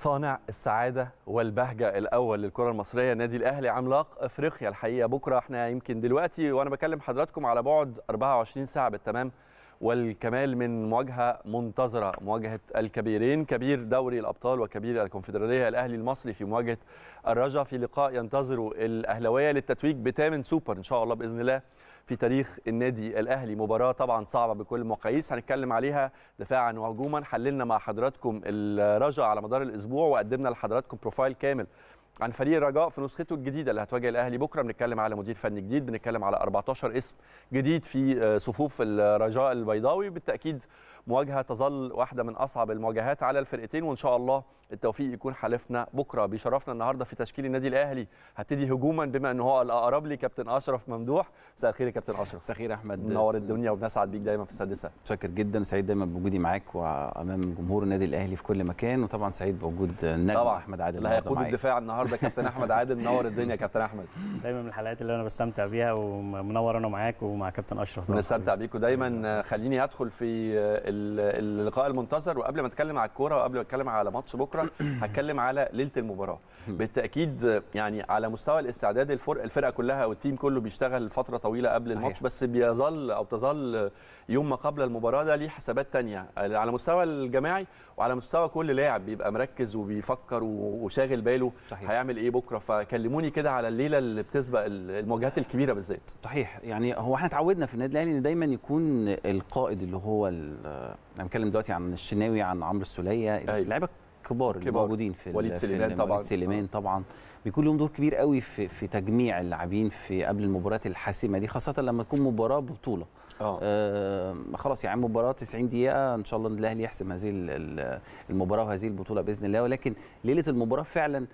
صانع السعادة والبهجة الأول للكرة المصرية النادي الأهلي عملاق أفريقيا الحقيقة بكرة احنا يمكن دلوقتي وأنا بكلم حضراتكم على بعد 24 ساعة بالتمام والكمال من مواجهة منتظرة مواجهة الكبيرين كبير دوري الأبطال وكبير الكونفدرالية الأهلي المصري في مواجهة الرجا في لقاء ينتظره الأهلوية للتتويج بثامن سوبر إن شاء الله بإذن الله في تاريخ النادي الاهلي مباراه طبعا صعبه بكل المقاييس هنتكلم عليها دفاعا وهجوما حللنا مع حضراتكم الرجاء على مدار الاسبوع وقدمنا لحضراتكم بروفايل كامل عن فريق الرجاء في نسخته الجديده اللي هتواجه الاهلي بكره بنتكلم على مدير فني جديد بنتكلم على 14 اسم جديد في صفوف الرجاء البيضاوي بالتاكيد مواجهه تظل واحده من اصعب المواجهات على الفرقتين وان شاء الله التوفيق يكون حالفنا بكره بيشرفنا النهارده في تشكيل النادي الاهلي هبتدي هجوما بما ان هو الاقرب لي كابتن اشرف ممدوح مساء الخير يا كابتن اشرف مساء الخير يا احمد منور الدنيا وبنسعد بيك دايما في السادسه شاكر جدا سعيد دايما بوجودي معاك وامام جمهور النادي الاهلي في كل مكان وطبعا سعيد بوجود النجم طبعا احمد عادل اللي هيقود الدفاع النهارده كابتن احمد عادل منور الدنيا يا كابتن احمد دايما من الحلقات اللي انا بستمتع بيها ومنور انا معاك ومع كابتن اشرف بنستمتع بيكم دايما خليني ادخل في اللقاء المنتظر وقبل ما اتكلم على الكوره وقبل ما اتكلم على ماتش بكره هتكلم على ليله المباراه بالتاكيد يعني على مستوى الاستعداد الفرقه الفرقه كلها والتيم كله بيشتغل فتره طويله قبل الماتش بس بيظل او تظل يوم ما قبل المباراه ده ليه حسابات تانية على مستوى الجماعي وعلى مستوى كل لاعب بيبقى مركز وبيفكر وشاغل باله صحيح. هيعمل ايه بكره فكلموني كده على الليله اللي بتسبق المواجهات الكبيره بالذات صحيح يعني هو احنا اتعودنا في النادي الاهلي ان دايما يكون القائد اللي هو انا بتكلم دلوقتي عن الشناوي عن عمرو السوليه اللعيبه كبار اللي موجودين في وليد سليمان طبعا وليد سليمان طبعا بيكون لهم دور كبير قوي في في تجميع اللاعبين في قبل المباريات الحاسمه دي خاصه لما تكون مباراه ببطوله آه. آه خلاص يعني مباراه 90 دقيقه ان شاء الله الاهلي يحسم هذه المباراه وهذه البطوله باذن الله ولكن ليله المباراه فعلا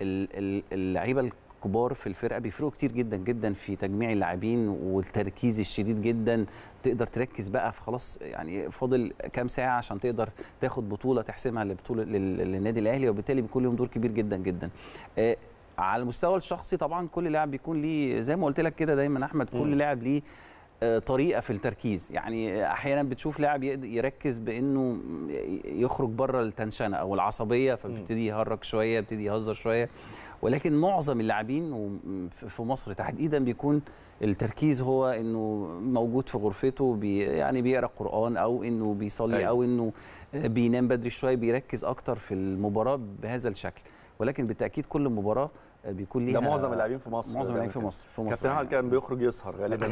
اللعيبه كبار في الفرقه بيفرقوا كتير جدا جدا في تجميع اللاعبين والتركيز الشديد جدا تقدر تركز بقى في خلاص يعني فاضل كام ساعه عشان تقدر تاخد بطوله تحسمها لبطوله للنادي الاهلي وبالتالي بيكون لهم دور كبير جدا جدا آه على المستوى الشخصي طبعا كل لاعب بيكون ليه زي ما قلت لك كده دايما احمد كل لاعب ليه طريقه في التركيز يعني احيانا بتشوف لاعب يركز بانه يخرج بره التنشنه او العصبيه فبيبتدي يهرج شويه يبتدي يهزر شويه ولكن معظم اللاعبين في مصر تحديدا بيكون التركيز هو انه موجود في غرفته بي يعني بيقرا قران او انه بيصلي أيوة. او انه بينام بدري شويه بيركز اكتر في المباراه بهذا الشكل ولكن بالتاكيد كل مباراه بيكون ليها ده معظم اللاعبين في مصر معظم اللاعبين في مصر في مصر كابتن احمد كان بيخرج يسهر غالبا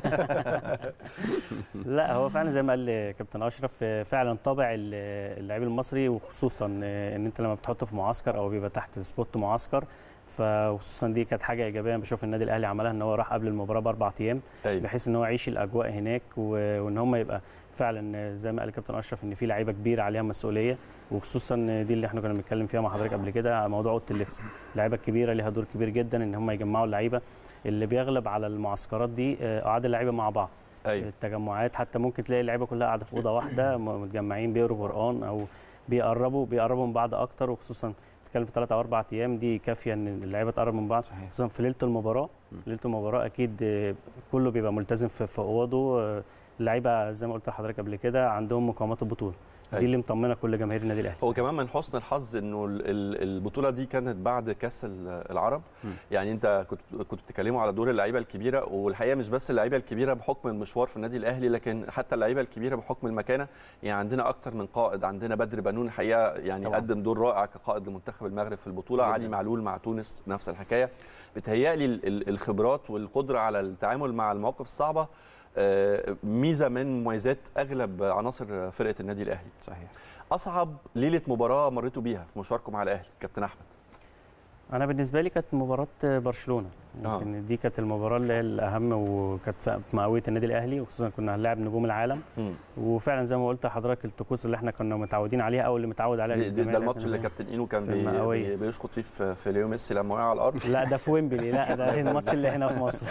لا هو فعلا زي ما قال كابتن اشرف فعلا طابع اللاعب المصري وخصوصا ان انت لما بتحطه في معسكر او بيبقى تحت سبوت معسكر فخصوصا دي كانت حاجه ايجابيه بشوف النادي الاهلي عملها ان هو راح قبل المباراه باربع ايام أيوة. بحيث ان هو يعيش الاجواء هناك وان هم يبقى فعلا زي ما قال كابتن اشرف ان في لعيبه كبيره عليها مسؤوليه وخصوصا دي اللي احنا كنا بنتكلم فيها مع حضرتك قبل كده موضوع اوضه اللبس اللعيبه الكبيره ليها دور كبير جدا ان هم يجمعوا اللعيبه اللي بيغلب على المعسكرات دي قعاد اللعيبه مع بعض أيوة. التجمعات حتى ممكن تلاقي اللعيبه كلها قاعده في اوضه واحده متجمعين بيقروا قران او بيقربوا بيقربوا من بعض اكتر وخصوصا بتتكلم في ثلاث او اربع ايام دي كافيه ان اللعيبه تقرب من بعض خصوصا في ليله المباراه ليله المباراه اكيد كله بيبقى ملتزم في, في اوضه اللعيبه زي ما قلت لحضرتك قبل كده عندهم مقاومات البطوله دي اللي مطمنه كل جماهير النادي الاهلي هو كمان من حسن الحظ انه البطوله دي كانت بعد كاس العرب م. يعني انت كنت كنت بتتكلموا على دور اللعيبه الكبيره والحقيقه مش بس اللعيبه الكبيره بحكم المشوار في النادي الاهلي لكن حتى اللعيبه الكبيره بحكم المكانه يعني عندنا اكتر من قائد عندنا بدر بنون الحقيقه يعني طبعا. قدم دور رائع كقائد لمنتخب المغرب في البطوله جدا. علي معلول مع تونس نفس الحكايه بتهيألي الخبرات والقدره على التعامل مع المواقف الصعبه ميزه من مميزات اغلب عناصر فرقه النادي الاهلي صحيح اصعب ليله مباراه مريتوا بيها في مشواركم على الاهلي كابتن احمد انا بالنسبه لي كانت مباراه برشلونه يمكن آه. دي كانت المباراه اللي هي الاهم وكانت في مئويه النادي الاهلي وخصوصا كنا هنلاعب نجوم العالم م. وفعلا زي ما قلت لحضرتك الطقوس اللي احنا كنا متعودين عليها او اللي متعود عليها دي ده الماتش اللي كابتن اينو كان بي بيشخط فيه في, في ليو ميسي لما وقع على الارض لا ده في ويمبلي لا ده الماتش اللي هنا في مصر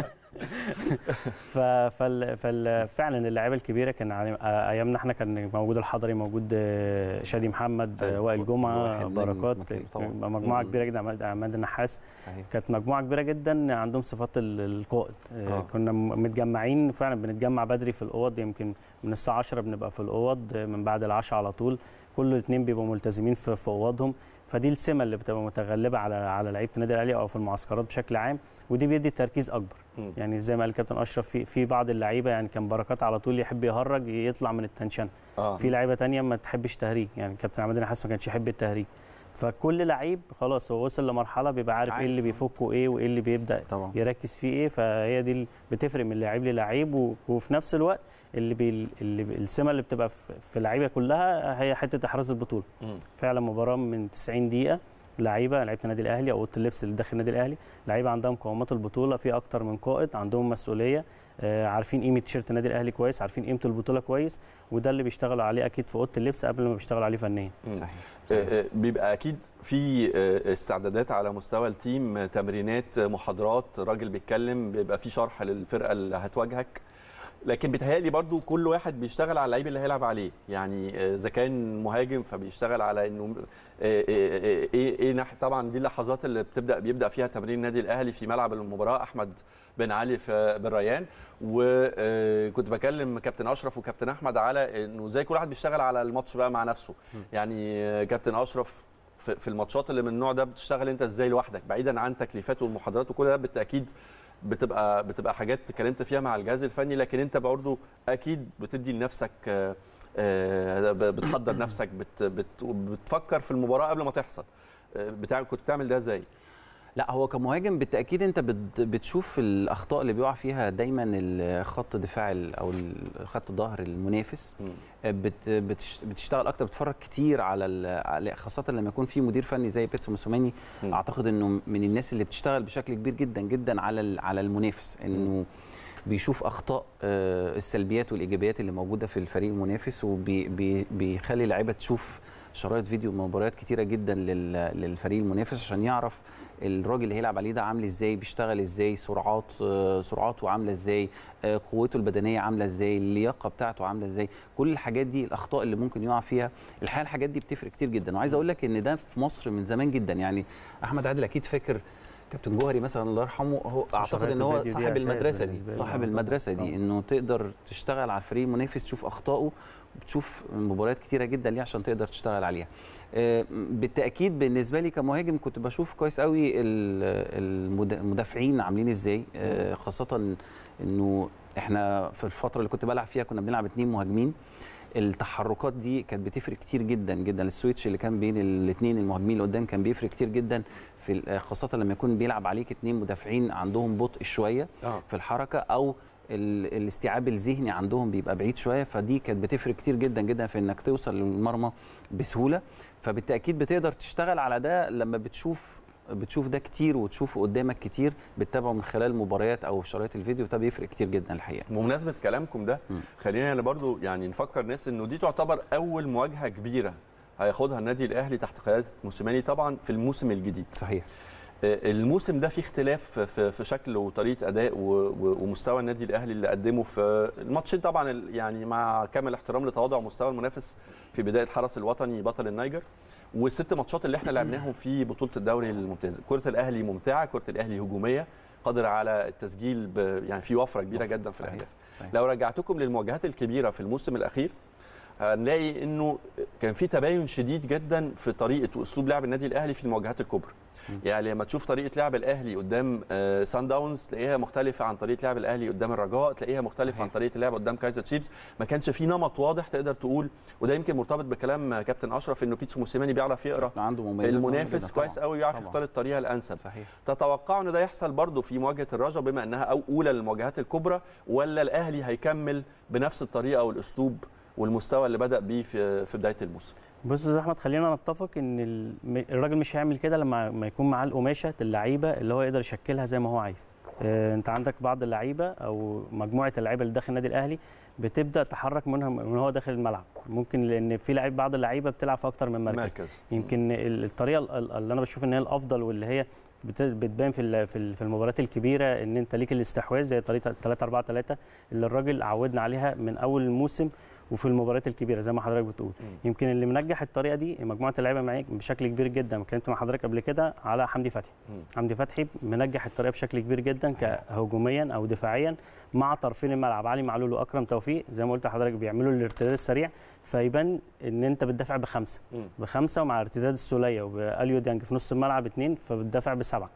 ففعلا فعلا اللعيبه الكبيره كان ايامنا احنا كان موجود الحضري موجود شادي محمد وائل جمعه بركات مجموعه كبيره جدا عماد النحاس كانت مجموعه كبيره جدا عندهم صفات القائد آه. كنا متجمعين فعلا بنتجمع بدري في الاوض يمكن من الساعه 10 بنبقى في الاوض من بعد العشاء على طول كل الاثنين بيبقوا ملتزمين في في اوضهم فدي السمه اللي بتبقى متغلبه على على لعيبه النادي الاهلي او في المعسكرات بشكل عام ودي بيدي تركيز اكبر مم. يعني زي ما قال الكابتن اشرف في في بعض اللعيبه يعني كان بركات على طول يحب يهرج يطلع من التنشن اه في لعيبه تانية ما تحبش تهريج يعني كابتن عماد النحاس ما كانش يحب التهريج فكل لعيب خلاص هو وصل لمرحله بيبقى عارف ايه عارف. اللي بيفكه ايه وايه اللي بيبدا طبعا يركز فيه ايه فهي دي اللي بتفرق من لعيب للعيب و- وفي نفس الوقت اللي بي اللي بي السمه اللي بتبقى في في اللعيبه كلها هي حته احراز البطوله مم. فعلا مباراه من 90 دقيقه لعيبه لعيبه النادي الاهلي او اوضه اللبس اللي داخل النادي الاهلي لعيبه عندها مقومات البطوله في اكتر من قائد عندهم مسؤوليه آه، عارفين قيمه تيشيرت النادي الاهلي كويس عارفين قيمه البطوله كويس وده اللي بيشتغلوا عليه اكيد في اوضه اللبس قبل ما بيشتغلوا عليه فنيا مم. صحيح آه، آه، بيبقى اكيد في آه، استعدادات على مستوى التيم آه، تمرينات آه، محاضرات راجل بيتكلم بيبقى في شرح للفرقه اللي هتواجهك لكن بيتهيألي برضو كل واحد بيشتغل على اللعيب اللي هيلعب عليه يعني آه، اذا كان مهاجم فبيشتغل على انه آه، آه، آه، ايه ايه ناحيه طبعا دي اللحظات اللي بتبدا بيبدا فيها تمرين النادي الاهلي في ملعب المباراه احمد بن علي في بالريان وكنت بكلم كابتن اشرف وكابتن احمد على انه زي كل واحد بيشتغل على الماتش بقى مع نفسه يعني آه، كابتن اشرف في في الماتشات اللي من النوع ده بتشتغل انت ازاي لوحدك بعيدا عن تكليفات والمحاضرات وكل ده بالتاكيد بتبقى بتبقى حاجات اتكلمت فيها مع الجهاز الفني لكن انت برضه اكيد بتدي لنفسك آه، آه، ب- بتحضر نفسك بت بت بتفكر في المباراه قبل ما تحصل آه، بتاع كنت بتعمل ده ازاي؟ لا هو كمهاجم بالتاكيد انت بت- بتشوف الاخطاء اللي بيقع فيها دايما ال- خط دفاع ال- او ال- خط ظهر المنافس مم. بت بتش- بتشتغل اكتر بتتفرج كتير على ال- على- خاصه لما يكون في مدير فني زي بيتسو موسوماني مم. اعتقد انه من الناس اللي بتشتغل بشكل كبير جدا جدا على ال- على المنافس انه بيشوف اخطاء آه، السلبيات والايجابيات اللي موجوده في الفريق المنافس وبيخلي اللعيبه تشوف شرايط فيديو مباريات كتيره جدا لل- للفريق المنافس عشان يعرف الراجل اللي هيلعب عليه ده عامل ازاي بيشتغل ازاي سرعات آه، سرعاته عامله ازاي آه، قوته البدنيه عامله ازاي اللياقه بتاعته عامله ازاي كل الحاجات دي الاخطاء اللي ممكن يقع فيها الحقيقه الحاجات دي بتفرق كتير جدا وعايز اقول لك ان ده في مصر من زمان جدا يعني احمد عادل اكيد فاكر كابتن جوهري مثلا الله يرحمه هو اعتقد شرايط ان هو الفيديو دي صاحب أساس المدرسه دي بالنسبة لي. صاحب آه، المدرسه طبعاً. دي انه تقدر تشتغل على الفريق المنافس تشوف اخطائه بتشوف مباريات كتيره جدا ليه عشان تقدر تشتغل عليها آه، بالتاكيد بالنسبه لي كمهاجم كنت بشوف كويس قوي ال- المد- المدافعين عاملين ازاي آه، خاصه انه احنا في الفتره اللي كنت بلعب فيها كنا بنلعب اتنين مهاجمين التحركات دي كانت بتفرق كتير جدا جدا السويتش اللي كان بين الاثنين المهاجمين اللي قدام كان بيفرق كتير جدا في ال- خاصه لما يكون بيلعب عليك اتنين مدافعين عندهم بطء شويه اه في الحركه او ال- الاستيعاب الذهني عندهم بيبقى بعيد شويه فدي كانت بتفرق كتير جدا جدا في انك توصل للمرمى بسهوله فبالتاكيد بتقدر تشتغل على ده لما بتشوف بتشوف ده كتير وتشوفه قدامك كتير بتتابعه من خلال المباريات او شرايط الفيديو ده بيفرق كتير جدا الحقيقه بمناسبه كلامكم ده مم. خلينا أنا برضو يعني نفكر ناس انه دي تعتبر اول مواجهه كبيره هياخدها النادي الاهلي تحت قياده موسيماني طبعا في الموسم الجديد صحيح آه، الموسم ده فيه اختلاف في في شكل وطريقه اداء و- و- ومستوى النادي الاهلي اللي قدمه في الماتشين طبعا ال- يعني مع كامل احترام لتواضع مستوى المنافس في بدايه حرس الوطني بطل النيجر والست ماتشات اللي احنا لعبناهم في بطوله الدوري الممتاز كره الاهلي ممتعه كره الاهلي هجوميه قادر على التسجيل ب يعني في وفره كبيره وفرة، جدا في صحيح، الاهداف صحيح. لو رجعتكم للمواجهات الكبيره في الموسم الاخير هنلاقي انه كان في تباين شديد جدا في طريقه واسلوب لعب النادي الاهلي في المواجهات الكبرى يعني لما تشوف طريقه لعب الاهلي قدام آه، سان داونز تلاقيها مختلفه عن طريقه لعب الاهلي قدام الرجاء تلاقيها مختلفه عن صحيح. طريقه اللعب قدام كايزر تشيفز ما كانش في نمط واضح تقدر تقول وده يمكن مرتبط بكلام كابتن اشرف انه بيتسو موسيماني بيعرف يقرا عنده مميزات مهمة المنافس جداً كويس طبعاً. قوي ويعرف طبعاً. يختار الطريقه الانسب صحيح تتوقعوا ان ده يحصل برضه في مواجهه الرجاء بما انها أو اولى للمواجهات الكبرى ولا الاهلي هيكمل بنفس الطريقه والاسلوب والمستوى اللي بدا بيه في في بدايه الموسم بص يا أستاذ احمد خلينا نتفق ان الم- الراجل مش هيعمل كده لما ما يكون معاه القماشه اللعيبه اللي هو يقدر يشكلها زي ما هو عايز آه، انت عندك بعض اللعيبه او مجموعه اللعيبه اللي داخل النادي الاهلي بتبدا تحرك منها من هو داخل الملعب ممكن لان في لعيب بعض اللعيبه بتلعب في اكتر من مركز مركز يمكن ال- الطريقه ال- ال- اللي انا بشوف ان هي الافضل واللي هي بت- بتبان في ال- في ال- في المباريات الكبيره ان انت ليك الاستحواذ زي طريقه 3 4 3 اللي الراجل عودنا عليها من اول الموسم وفي المباريات الكبيره زي ما حضرتك بتقول يمكن اللي منجح الطريقه دي مجموعه اللعيبه معاك بشكل كبير جدا اتكلمت مع حضرتك قبل كده على حمدي فتحي مم. حمدي فتحي منجح الطريقه بشكل كبير جدا كهجوميا او دفاعيا مع طرفين الملعب علي معلول واكرم توفيق زي ما قلت لحضرتك بيعملوا الارتداد السريع فيبان ان انت بتدافع بخمسه مم. بخمسه ومع ارتداد السوليه وباليو ديانج في نص الملعب اثنين فبتدافع بسبعه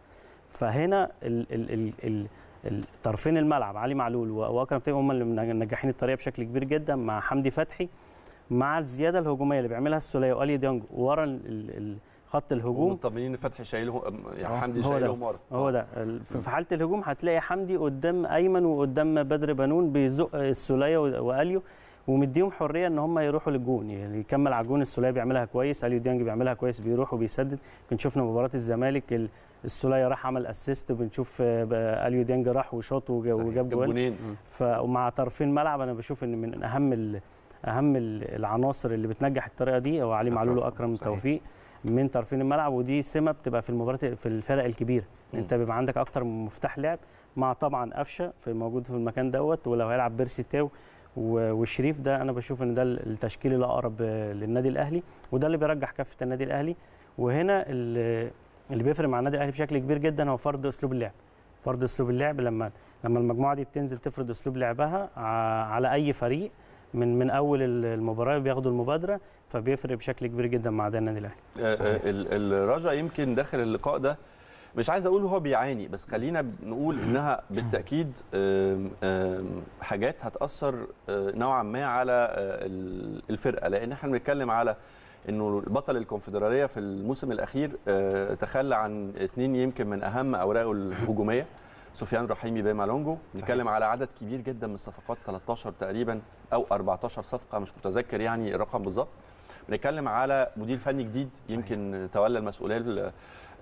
فهنا ال ال ال ال ال- طرفين الملعب علي معلول و- واكرم توفيق هم اللي منجحين الطريقه بشكل كبير جدا مع حمدي فتحي مع الزياده الهجوميه اللي بيعملها السوليه واليو ديانج ورا ال- ال- ال- خط الهجوم مطمنين فتحي شايله يعني آه، حمدي هو ده شايلهم ورا هو ده ال- في في حاله الهجوم هتلاقي حمدي قدام ايمن وقدام بدر بنون بيزق السوليه و- واليو ومديهم حريه ان هم يروحوا للجون يعني يكمل على الجون السوليه بيعملها كويس اليو ديانج بيعملها كويس بيروح وبيسدد كنا شفنا مباراه الزمالك ال- السوليه راح عمل اسيست بنشوف آه، بقى اليو ديانج راح وشاط وج- وجاب جاب جوان جونين فمع طرفين ملعب انا بشوف ان من اهم ال- اهم ال- العناصر اللي بتنجح الطريقه دي هو علي معلول أكرم، واكرم صحيح. توفيق من طرفين الملعب ودي سمه بتبقى في المباريات في الفرق الكبيره مم. انت بيبقى عندك اكتر من مفتاح لعب مع طبعا قفشه في موجود في المكان دوت ولو هيلعب بيرسي تاو و- والشريف ده انا بشوف ان ده التشكيل الاقرب آه، للنادي الاهلي وده اللي بيرجح كفه النادي الاهلي وهنا ال- اللي بيفرق مع النادي الاهلي بشكل كبير جدا هو فرض اسلوب اللعب فرض اسلوب اللعب لما لما المجموعه دي بتنزل تفرض اسلوب لعبها ع- على اي فريق من من اول ال- المباراه بياخدوا المبادره فبيفرق بشكل كبير جدا مع ده النادي الاهلي آه، آه، ال- الرجا يمكن داخل اللقاء ده مش عايز اقول هو بيعاني بس خلينا نقول انها بالتاكيد آم، آم، حاجات هتاثر آه، نوعا ما على آه، ال- الفرقه لان احنا بنتكلم على انه بطل الكونفدراليه في الموسم الاخير آه، تخلى عن اثنين يمكن من اهم اوراقه الهجوميه سفيان رحيمي بمالونجو بنتكلم على عدد كبير جدا من الصفقات 13 تقريبا او 14 صفقه مش متذكر يعني الرقم بالظبط بنتكلم على مدير فني جديد يمكن تولى المسؤوليه لل-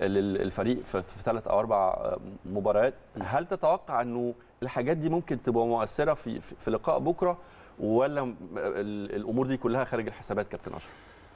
للفريق في في ثلاث او اربع مباريات هل تتوقع انه الحاجات دي ممكن تبقى مؤثره في في في لقاء بكره ولا م- ال- الامور دي كلها خارج الحسابات كابتن اشرف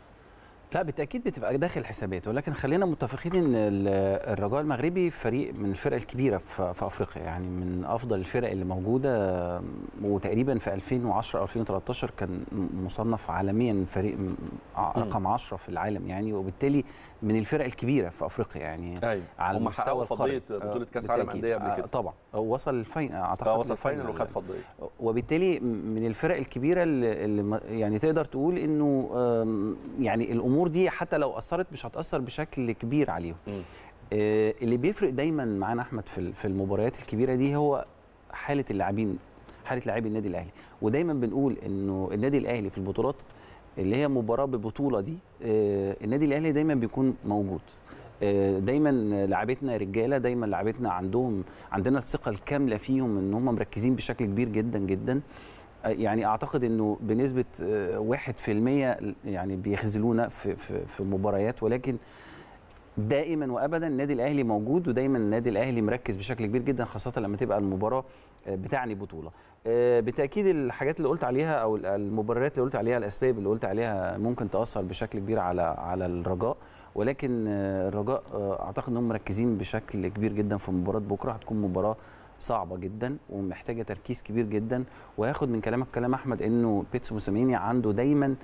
لا بالتاكيد بتبقى داخل الحسابات ولكن خلينا متفقين ان ال- الرجاء المغربي فريق من الفرق الكبيره في في افريقيا يعني من افضل الفرق اللي موجوده وتقريبا في 2010 2013 كان مصنف عالميا فريق م- ع- مم. رقم 10 في العالم يعني وبالتالي من الفرق الكبيره في افريقيا يعني ايوه على هم المستوى حققوا القاري. فضيه آه، بطوله كاس عالم بالتأكيد. انديه قبل آه، كده طبعا وصل الفاينل اعتقد اه وصل للفاينل فاينل وخد فضيه وبالتالي من الفرق الكبيره اللي اللي ما- يعني تقدر تقول انه آم، يعني الامور دي حتى لو اثرت مش هتاثر بشكل كبير عليهم مم. آه، اللي بيفرق دايما معانا احمد في ال- في المباريات الكبيره دي هو حاله اللاعبين حاله لاعبي النادي الاهلي ودايما بنقول انه النادي الاهلي في البطولات اللي هي مباراه ببطوله دي آه، النادي الاهلي دايما بيكون موجود آه، دايما لعبتنا رجاله دايما لعبتنا عندهم عندنا الثقه الكامله فيهم ان هم مركزين بشكل كبير جدا جدا آه، يعني اعتقد انه بنسبه آه، 1% يعني بيخذلونا في في في مباريات ولكن دائما وابدا النادي الاهلي موجود ودايما النادي الاهلي مركز بشكل كبير جدا خاصه لما تبقى المباراه آه، بتعني بطوله آه، بالتاكيد الحاجات اللي قلت عليها او المباريات اللي قلت عليها الاسباب اللي قلت عليها ممكن تاثر بشكل كبير على على الرجاء ولكن آه، الرجاء آه، اعتقد انهم مركزين بشكل كبير جدا في مباراه بكره هتكون مباراه صعبه جدا ومحتاجه تركيز كبير جدا وهاخد من كلامك كلام احمد انه بيتسو موسيماني عنده دايما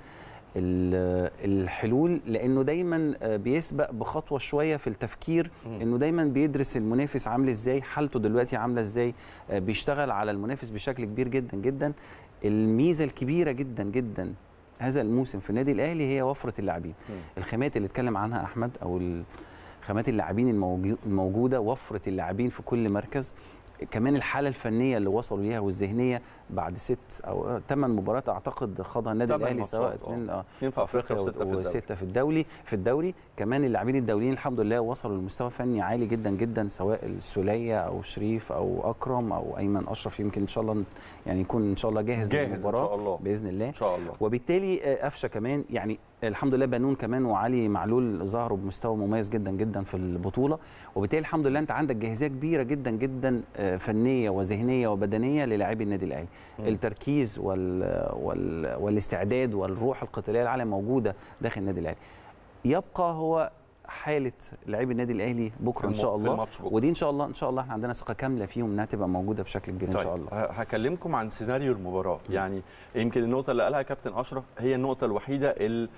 ال- الحلول لانه دايما آه، بيسبق بخطوه شويه في التفكير مم. انه دايما بيدرس المنافس عامل ازاي حالته دلوقتي عامله ازاي آه، بيشتغل على المنافس بشكل كبير جدا جدا الميزه الكبيره جدا جدا هذا الموسم في النادي الاهلي هي وفره اللاعبين مم. الخامات اللي اتكلم عنها احمد او ال- خامات اللاعبين الموجو- الموجوده وفره اللاعبين في كل مركز كمان الحاله الفنيه اللي وصلوا ليها والذهنيه بعد ست او ثمان مباريات اعتقد خاضها النادي تمن الاهلي سواء ماتشات، آه. اثنين اه اثنين في افريقيا وسته في الدوري وسته في الدوري في الدوري كمان اللاعبين الدوليين الحمد لله وصلوا لمستوى فني عالي جدا جدا سواء السوليه او شريف او اكرم او ايمن اشرف يمكن ان شاء الله يعني يكون ان شاء الله جاهز, جاهز ان للمباراه شاء الله باذن الله ان شاء الله وبالتالي آه، قفشه كمان يعني الحمد لله بنون كمان وعلي معلول ظهروا بمستوى مميز جدا جدا في البطوله وبالتالي الحمد لله انت عندك جاهزيه كبيره جدا جدا آه، فنيه وذهنيه وبدنيه للاعبي النادي الاهلي مم. التركيز وال وال والاستعداد والروح القتاليه العاليه موجوده داخل النادي الاهلي يبقى هو حاله لاعبي النادي الاهلي بكره ان في شاء الم- في الله الماتش بكرة. ودي ان شاء الله ان شاء الله احنا عندنا ثقه كامله فيهم انها تبقى موجوده بشكل كبير ان شاء الله ه- هكلمكم عن سيناريو المباراه يعني يمكن النقطه اللي قالها كابتن اشرف هي النقطه الوحيده اللي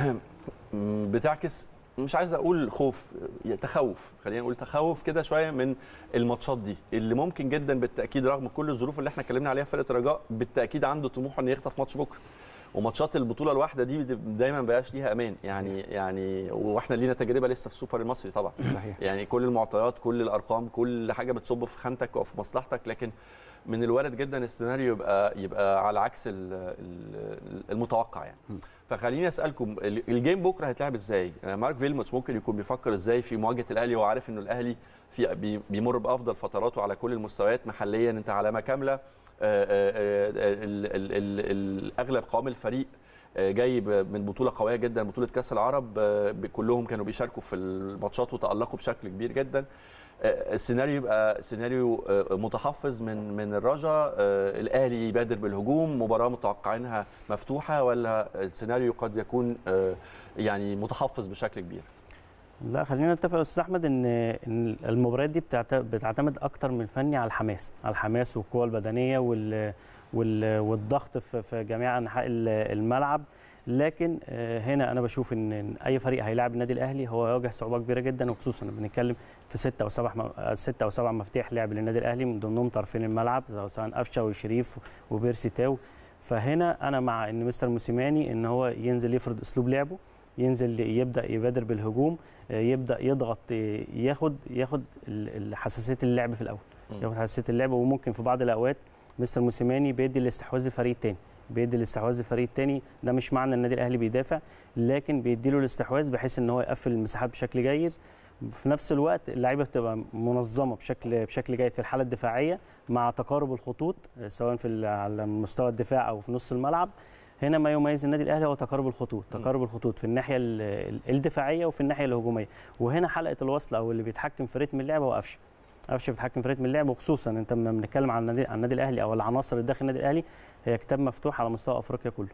بتعكس مش عايز اقول خوف تخوف خلينا نقول تخوف كده شويه من الماتشات دي اللي ممكن جدا بالتاكيد رغم كل الظروف اللي احنا اتكلمنا عليها في فرقه الرجاء بالتاكيد عنده طموح انه يخطف ماتش بكره وماتشات البطوله الواحده دي دايما ما بقاش ليها امان يعني يعني واحنا لينا تجربه لسه في السوبر المصري طبعا صحيح يعني كل المعطيات كل الارقام كل حاجه بتصب في خانتك او في مصلحتك لكن من الوارد جدا السيناريو يبقى يبقى على عكس ال- ال- المتوقع يعني م. فخليني اسالكم ال- الجيم بكره هيتلعب ازاي آه، مارك فيلموتس ممكن يكون بيفكر ازاي في مواجهه الاهلي وهو عارف انه الاهلي في بي- بيمر بافضل فتراته على كل المستويات محليا انت علامه كامله آه، آه، آه، ال- ال- ال- ال- اغلب قوام الفريق آه، جاي ب- من بطوله قويه جدا بطوله كاس العرب آه، ب- كلهم كانوا بيشاركوا في الماتشات وتالقوا بشكل كبير جدا آه، السيناريو يبقى سيناريو آه، متحفظ من من الرجاء آه، الاهلي يبادر بالهجوم مباراه متوقعينها مفتوحه ولا السيناريو قد يكون آه، يعني متحفظ بشكل كبير لا خلينا نتفق يا استاذ احمد ان ان المباريات دي بتعت- بتعتمد اكتر من فني على الحماس على الحماس والقوه البدنيه وال وال والضغط في في جميع انحاء ال- الملعب لكن آه، هنا انا بشوف ان إن اي فريق هيلاعب النادي الاهلي هو يواجه صعوبه كبيره جدا وخصوصا بنتكلم في ستة او سبع م- آه، ستة او سبع مفاتيح لعب للنادي الاهلي من ضمنهم طرفين الملعب سواء قفشه وشريف وبيرسي تاو فهنا انا مع ان مستر موسيماني ان هو ينزل يفرض اسلوب لعبه ينزل يبدا يبادر بالهجوم آه، يبدا يضغط آه، ياخد ياخد ال- ال- حساسيه اللعب في الاول مم. ياخد حساسيه اللعب وممكن في بعض الاوقات مستر موسيماني بيدي الاستحواذ للفريق الثاني بيدي الاستحواذ للفريق الثاني ده مش معنى ان النادي الاهلي بيدافع لكن بيدي له الاستحواذ بحيث ان هو يقفل المساحات بشكل جيد في نفس الوقت اللعيبه بتبقى منظمه بشكل بشكل جيد في الحاله الدفاعيه مع تقارب الخطوط آه، سواء في ال- على مستوى الدفاع او في نص الملعب هنا ما يميز النادي الاهلي هو تقارب الخطوط م. تقارب الخطوط في الناحيه ال- ال- الدفاعيه وفي الناحيه الهجوميه وهنا حلقه الوصل او اللي بيتحكم في رتم اللعب هو قفشه قفشه بيتحكم في رتم اللعب وخصوصا انت لما بنتكلم عن النادي عن النادي الاهلي او العناصر اللي داخل النادي الاهلي هي كتاب مفتوح على مستوى افريقيا كله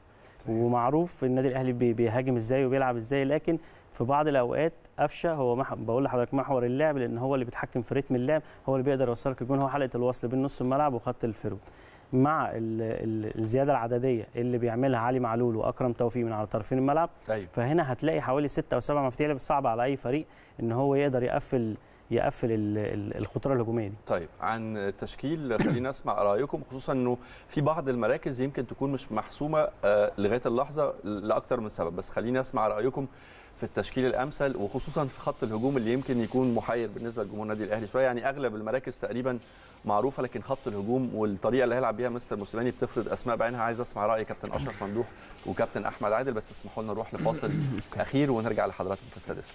ومعروف النادي الاهلي بي- بيهاجم ازاي وبيلعب ازاي لكن في بعض الاوقات قفشه هو مح... بقول لحضرتك محور اللعب لان هو اللي بيتحكم في رتم اللعب هو اللي بيقدر يوصلك الجون هو حلقه الوصل بين نص الملعب وخط الفيرود مع ال... ال... الزياده العدديه اللي بيعملها علي معلول واكرم توفيق من على طرفين الملعب ايوه فهنا هتلاقي حوالي ستة او سبع مفاتيح لعب صعبه على اي فريق ان هو يقدر يقفل يقفل ال- ال- الخطوره الهجوميه دي طيب عن التشكيل خلينا نسمع رايكم خصوصا انه في بعض المراكز يمكن تكون مش محسومه آه، لغايه اللحظه لاكثر من سبب بس خلينا اسمع رايكم في التشكيل الامثل وخصوصا في خط الهجوم اللي يمكن يكون محير بالنسبه لجمهور النادي الاهلي شويه يعني اغلب المراكز تقريبا معروفه لكن خط الهجوم والطريقه اللي هيلعب بيها مستر موسيماني بتفرض اسماء بعينها عايز اسمع راي كابتن اشرف ممدوح وكابتن احمد عادل بس اسمحوا لنا نروح لفاصل اخير ونرجع لحضراتكم في السادسه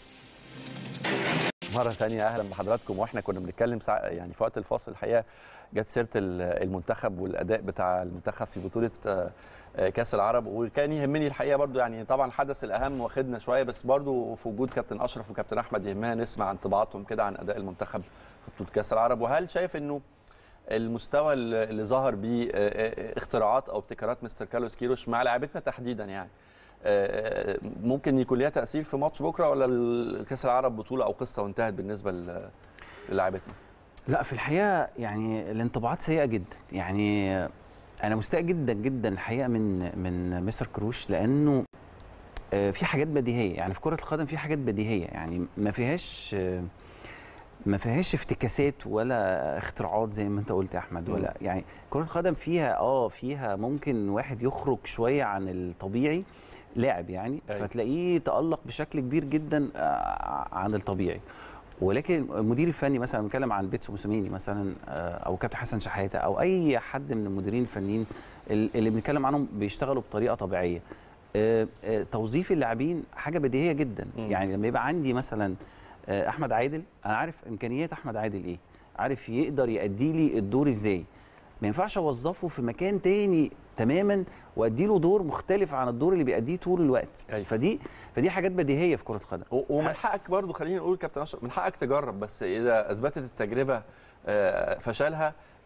مرة تانية أهلا بحضراتكم وإحنا كنا بنتكلم ساعة يعني في وقت الفاصل الحقيقة جت سيرة ال- المنتخب والأداء بتاع المنتخب في بطولة آه، آه، كأس العرب وكان يهمني الحقيقة برضو يعني طبعا الحدث الأهم واخدنا شوية بس برضو في وجود كابتن أشرف وكابتن أحمد يهمنا نسمع عن انطباعاتهم كده عن أداء المنتخب في بطولة كأس العرب وهل شايف إنه المستوى اللي اللي ظهر بيه آه، آه، اختراعات أو ابتكارات مستر كارلوس كيروش مع لاعبتنا تحديدا يعني آه، ممكن يكون ليها تاثير في ماتش بكره ولا الكاس العرب بطوله او قصه وانتهت بالنسبه ل- للاعبتنا لا في الحقيقه يعني الانطباعات سيئه جدا يعني انا مستاء جدا جدا الحقيقه من من مستر كروش لانه آه، في حاجات بديهيه يعني في كره القدم في حاجات بديهيه يعني ما فيهاش آه، ما فيهاش افتكاسات ولا اختراعات زي ما انت قلت يا احمد ولا يعني كره القدم فيها اه فيها ممكن واحد يخرج شويه عن الطبيعي لاعب يعني أيوة. فتلاقيه تالق بشكل كبير جدا آه، عن الطبيعي ولكن المدير الفني مثلا بنتكلم عن بيتسو موسوميني مثلا آه، او كابتن حسن شحاته او اي حد من المديرين الفنيين ال- اللي بنتكلم عنهم بيشتغلوا بطريقه طبيعيه آه، آه، توظيف اللاعبين حاجه بديهيه جدا مم. يعني لما يبقى عندي مثلا آه، احمد عادل انا عارف امكانيات احمد عادل ايه عارف يقدر يأدي لي الدور ازاي ما ينفعش اوظفه في مكان تاني تماما وادي له دور مختلف عن الدور اللي بيأديه طول الوقت أيوة. فدي فدي حاجات بديهيه في كره القدم و- ومن حقك برضو خلينا نقول كابتن اشرف من حقك تجرب بس اذا اثبتت التجربه آه، فشلها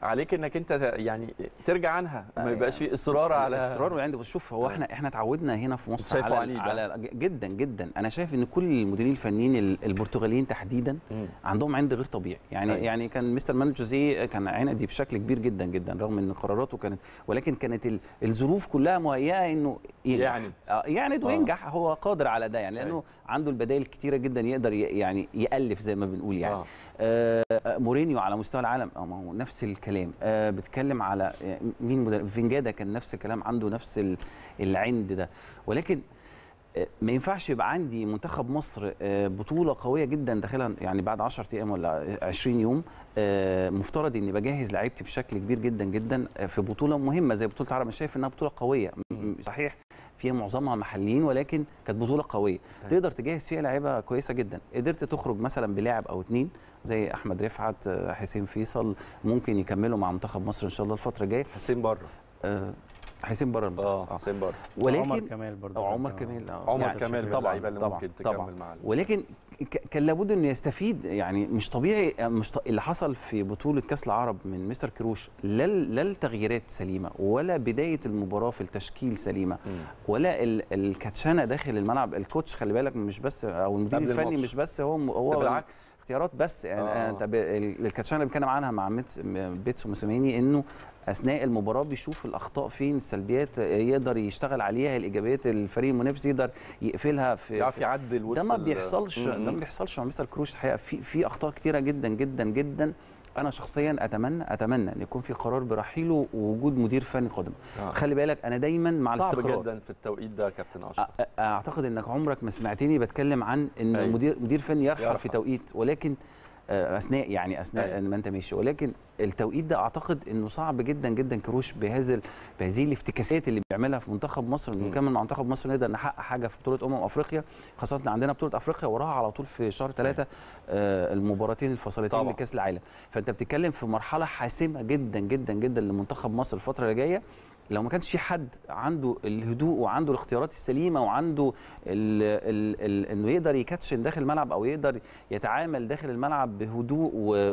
عليك انك انت يعني ترجع عنها ما آه، يبقاش في اصرار على اصرار وعند بص هو احنا احنا اتعودنا هنا في مصر شايفه على, عنيد على جدا جدا انا شايف ان كل المديرين الفنيين ال- البرتغاليين تحديدا مم. عندهم عند غير طبيعي يعني أيوة. يعني كان مستر مان جوزيه كان عندي بشكل كبير جدا جدا رغم ان قراراته كانت ولكن كانت ال- الظروف كلها مهيئه انه ينجح يعند. آه، يعند آه. وينجح هو قادر على ده يعني لانه أيوة. عنده البدائل كتيره جدا يقدر ي- يعني يالف زي ما بنقول يعني آه. آه، آه، مورينيو على مستوى العالم آه، ما هو نفس الكلام آه، بتكلم على آه، مين مدرب فينجادا كان نفس الكلام عنده نفس ال- العند ده ولكن آه، ما ينفعش يبقى عندي منتخب مصر آه، بطوله قويه جدا داخلها يعني بعد 10 ايام ولا 20 يوم آه، مفترض اني بجهز لعيبتي بشكل كبير جدا جدا آه، في بطوله مهمه زي بطوله العرب انا شايف انها بطوله قويه م- م- صحيح فيها معظمها محليين ولكن كانت بطوله قويه أيوة. تقدر تجهز فيها لعيبه كويسه جدا قدرت تخرج مثلا بلاعب او اتنين زي احمد رفعت آه، حسين فيصل ممكن يكملوا مع منتخب مصر ان شاء الله الفتره الجايه حسين بره آه، حسين بره المنتخب. اه حسين بره عمر ولكن كمال برضه أو عمر كان- كمال آه، عمر يعني كمال من طبعا اللعيبه اللي طبعا ممكن طبعا تكمل مع ال- ولكن ك- كان لابد انه يستفيد يعني مش طبيعي مش ط... اللي حصل في بطوله كاس العرب من مستر كروش لا ال- لا التغييرات سليمه ولا بدايه المباراه في التشكيل سليمه مم. ولا ال... الكاتشانه داخل الملعب الكوتش خلي بالك مش بس او المدير قبل الفني الماتش. مش بس هو ده هو بالعكس اختيارات بس يعني آه. آه. انت ب... ال- الكاتشانه اللي بنتكلم عنها مع ميتس... بيتسو موسيماني انه اثناء المباراه بيشوف الاخطاء فين السلبيات يقدر يشتغل عليها الايجابيات الفريق المنافس يقدر يقفلها في, يعرف في يعدل وسط ده ما ال- بيحصلش ده مم. ما بيحصلش مع مستر كروش الحقيقه في في اخطاء كتيره جدا جدا جدا انا شخصيا اتمنى اتمنى ان يكون في قرار برحيله ووجود مدير فني قادم آه. خلي بالك انا دايما مع صعب الاستقرار جدا في التوقيت ده يا كابتن اشرف أ- أ- اعتقد انك عمرك ما سمعتني بتكلم عن ان أيوة. مدير مدير فني يرحل يرحل. في توقيت ولكن آه، اثناء يعني اثناء أيوة. ما انت ماشي ولكن التوقيت ده اعتقد انه صعب جدا جدا كروش بهذا ال- بهذه الافتكاسات اللي بيعملها في منتخب مصر انه مم. نكمل مع منتخب مصر نقدر نحقق حاجه في بطوله امم افريقيا خاصه إن عندنا بطوله افريقيا وراها على طول في شهر ثلاثة آه المباراتين الفصلتين طبعا. لكاس العالم فانت بتتكلم في مرحله حاسمه جدا جدا جدا لمنتخب مصر الفتره اللي جايه لو ما كانش في حد عنده الهدوء وعنده الاختيارات السليمه وعنده ال ال ال انه يقدر يكاتشن داخل الملعب او يقدر يتعامل داخل الملعب بهدوء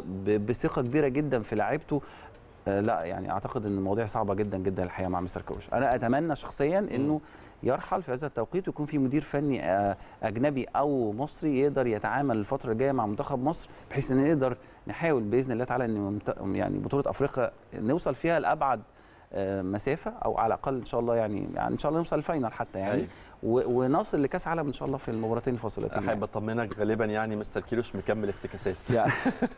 وبثقه كبيره جدا في لعيبته آه، لا يعني اعتقد ان المواضيع صعبه جدا جدا الحقيقه مع مستر كروش انا اتمنى شخصيا انه يرحل في هذا التوقيت ويكون في مدير فني آه، اجنبي او مصري يقدر يتعامل الفتره الجايه مع منتخب مصر بحيث ان نقدر نحاول باذن الله تعالى ان منت- يعني بطوله افريقيا نوصل فيها لابعد آه، مسافه او على الاقل ان شاء الله يعني, يعني ان شاء الله نوصل الفاينل حتى يعني أيوة. و- ونصل لكاس عالم ان شاء الله في المباراتين الفاصلتين احب اطمنك غالبا يعني مستر كيروش مكمل افتكاسات يعني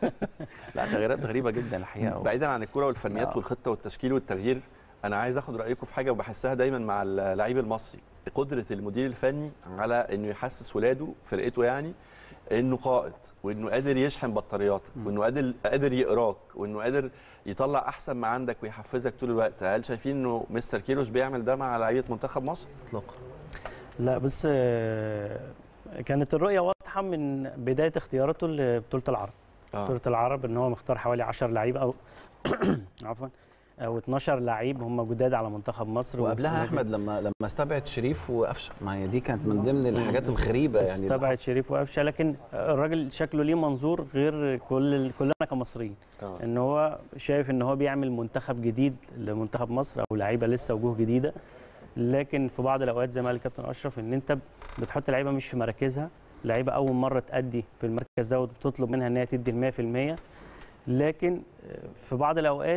لا تغييرات غريبه جدا الحقيقه بعيدا عن الكره والفنيات آه. والخطه والتشكيل والتغيير انا عايز اخد رايكم في حاجه وبحسها دايما مع اللعيب المصري قدره المدير الفني على انه يحسس ولاده فرقته يعني انه قائد وانه قادر يشحن بطارياتك وانه قادر قادر يقراك وانه قادر يطلع احسن ما عندك ويحفزك طول الوقت هل شايفين انه مستر كيروش بيعمل ده مع لعيبه منتخب مصر اطلاقا لا بس آه، كانت الرؤيه واضحه من بدايه اختياراته لبطوله العرب آه. بطوله العرب ان هو مختار حوالي 10 لعيب او عفوا او 12 لعيب هم جداد على منتخب مصر وقبلها و- احمد لما لما استبعد شريف وقفشه ما هي دي كانت من ضمن الحاجات الغريبه يعني اللي استبعد حصلت. شريف وقفشه لكن الراجل شكله ليه منظور غير كل كلنا كمصريين آه. ان هو شايف ان هو بيعمل منتخب جديد لمنتخب مصر او لعيبه لسه وجوه جديده لكن في بعض الاوقات زي ما قال الكابتن اشرف ان انت بتحط لعيبه مش في مراكزها لعيبه اول مره تأدي في المركز ده وبتطلب منها ان هي تدي ال 100% لكن في بعض الاوقات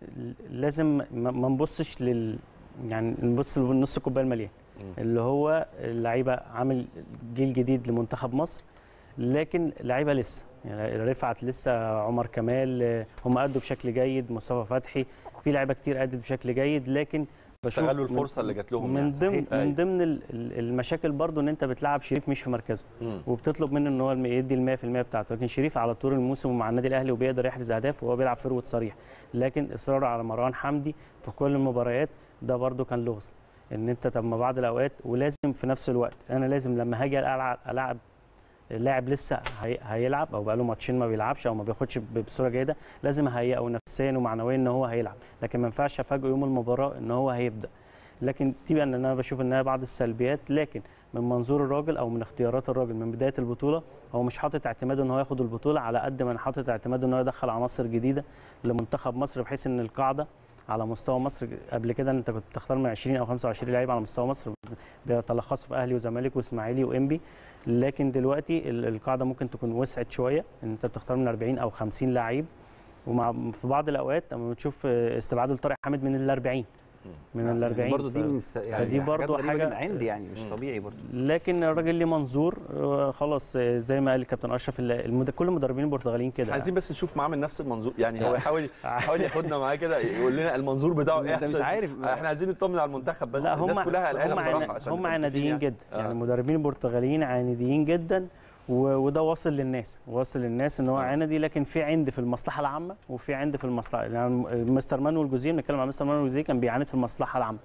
لازم ما ما نبصش لل يعني نبص لنص الكوبايه المليان مم. اللي هو اللعيبه عامل جيل جديد لمنتخب مصر لكن لعيبه لسه يعني رفعت لسه عمر كمال آه، هم ادوا بشكل جيد مصطفى فتحي في لعيبه كتير ادت بشكل جيد لكن بشوف استغلوا من- الفرصه اللي جات لهم من يعني. ضمن أيوة. من ضمن ال- ال- المشاكل برضو ان انت بتلعب شريف مش في مركزه مم. وبتطلب منه ان هو الم- يدي ال 100% بتاعته لكن شريف على طول الموسم مع النادي الاهلي وبيقدر يحرز اهداف وهو بيلعب فروت صريح لكن اصراره على مروان حمدي في كل المباريات ده برضو كان لغز ان انت طب ما بعض الاوقات ولازم في نفس الوقت انا لازم لما هاجي العب العب لاعب لسه هي- هيلعب او بقاله ماتشين ما بيلعبش او ما بياخدش ب- بصوره جيده لازم اهيئه نفسيا ومعنويا ان هو هيلعب لكن ما ينفعش افاجئه يوم المباراه ان هو هيبدا لكن دي بقى ان انا بشوف انها بعض السلبيات لكن من منظور الراجل او من اختيارات الراجل من بدايه البطوله هو مش حاطط اعتماده ان هو ياخد البطوله على قد ما حاطط اعتماده ان هو يدخل عناصر جديده لمنتخب مصر بحيث ان القاعده على مستوى مصر قبل كده انت كنت تختار من 20 او 25 لعيب على مستوى مصر بيتلخصوا في اهلي وزمالك واسماعيلي وانبي لكن دلوقتي القاعده ممكن تكون وسعت شويه ان انت بتختار من 40 او 50 لعيب ومع في بعض الاوقات لما بتشوف استبعاد لطارق حامد من ال 40 من ال 40 برضه دي من الس... يعني فدي برضه حاجه عندي يعني مش طبيعي برضه لكن الراجل ليه منظور خلاص زي ما قال الكابتن اشرف المد... كل المدربين البرتغاليين كده عايزين بس نشوف معاه من نفس المنظور يعني هو يحاول يحاول ياخدنا معاه كده يقول لنا المنظور بتاعه ايه مش عارف احنا عايزين نطمن على المنتخب بس لا هم الناس كلها قلقانه هم بصراحه عن... عشان هم عناديين جدا يعني المدربين البرتغاليين عناديين جدا وده واصل للناس واصل للناس ان هو عندي لكن في عند في المصلحه العامه وفي عند في المصلحه يعني مستر مانويل جوزيه بنتكلم عن مستر مانويل جوزيه كان بيعاند في المصلحه العامه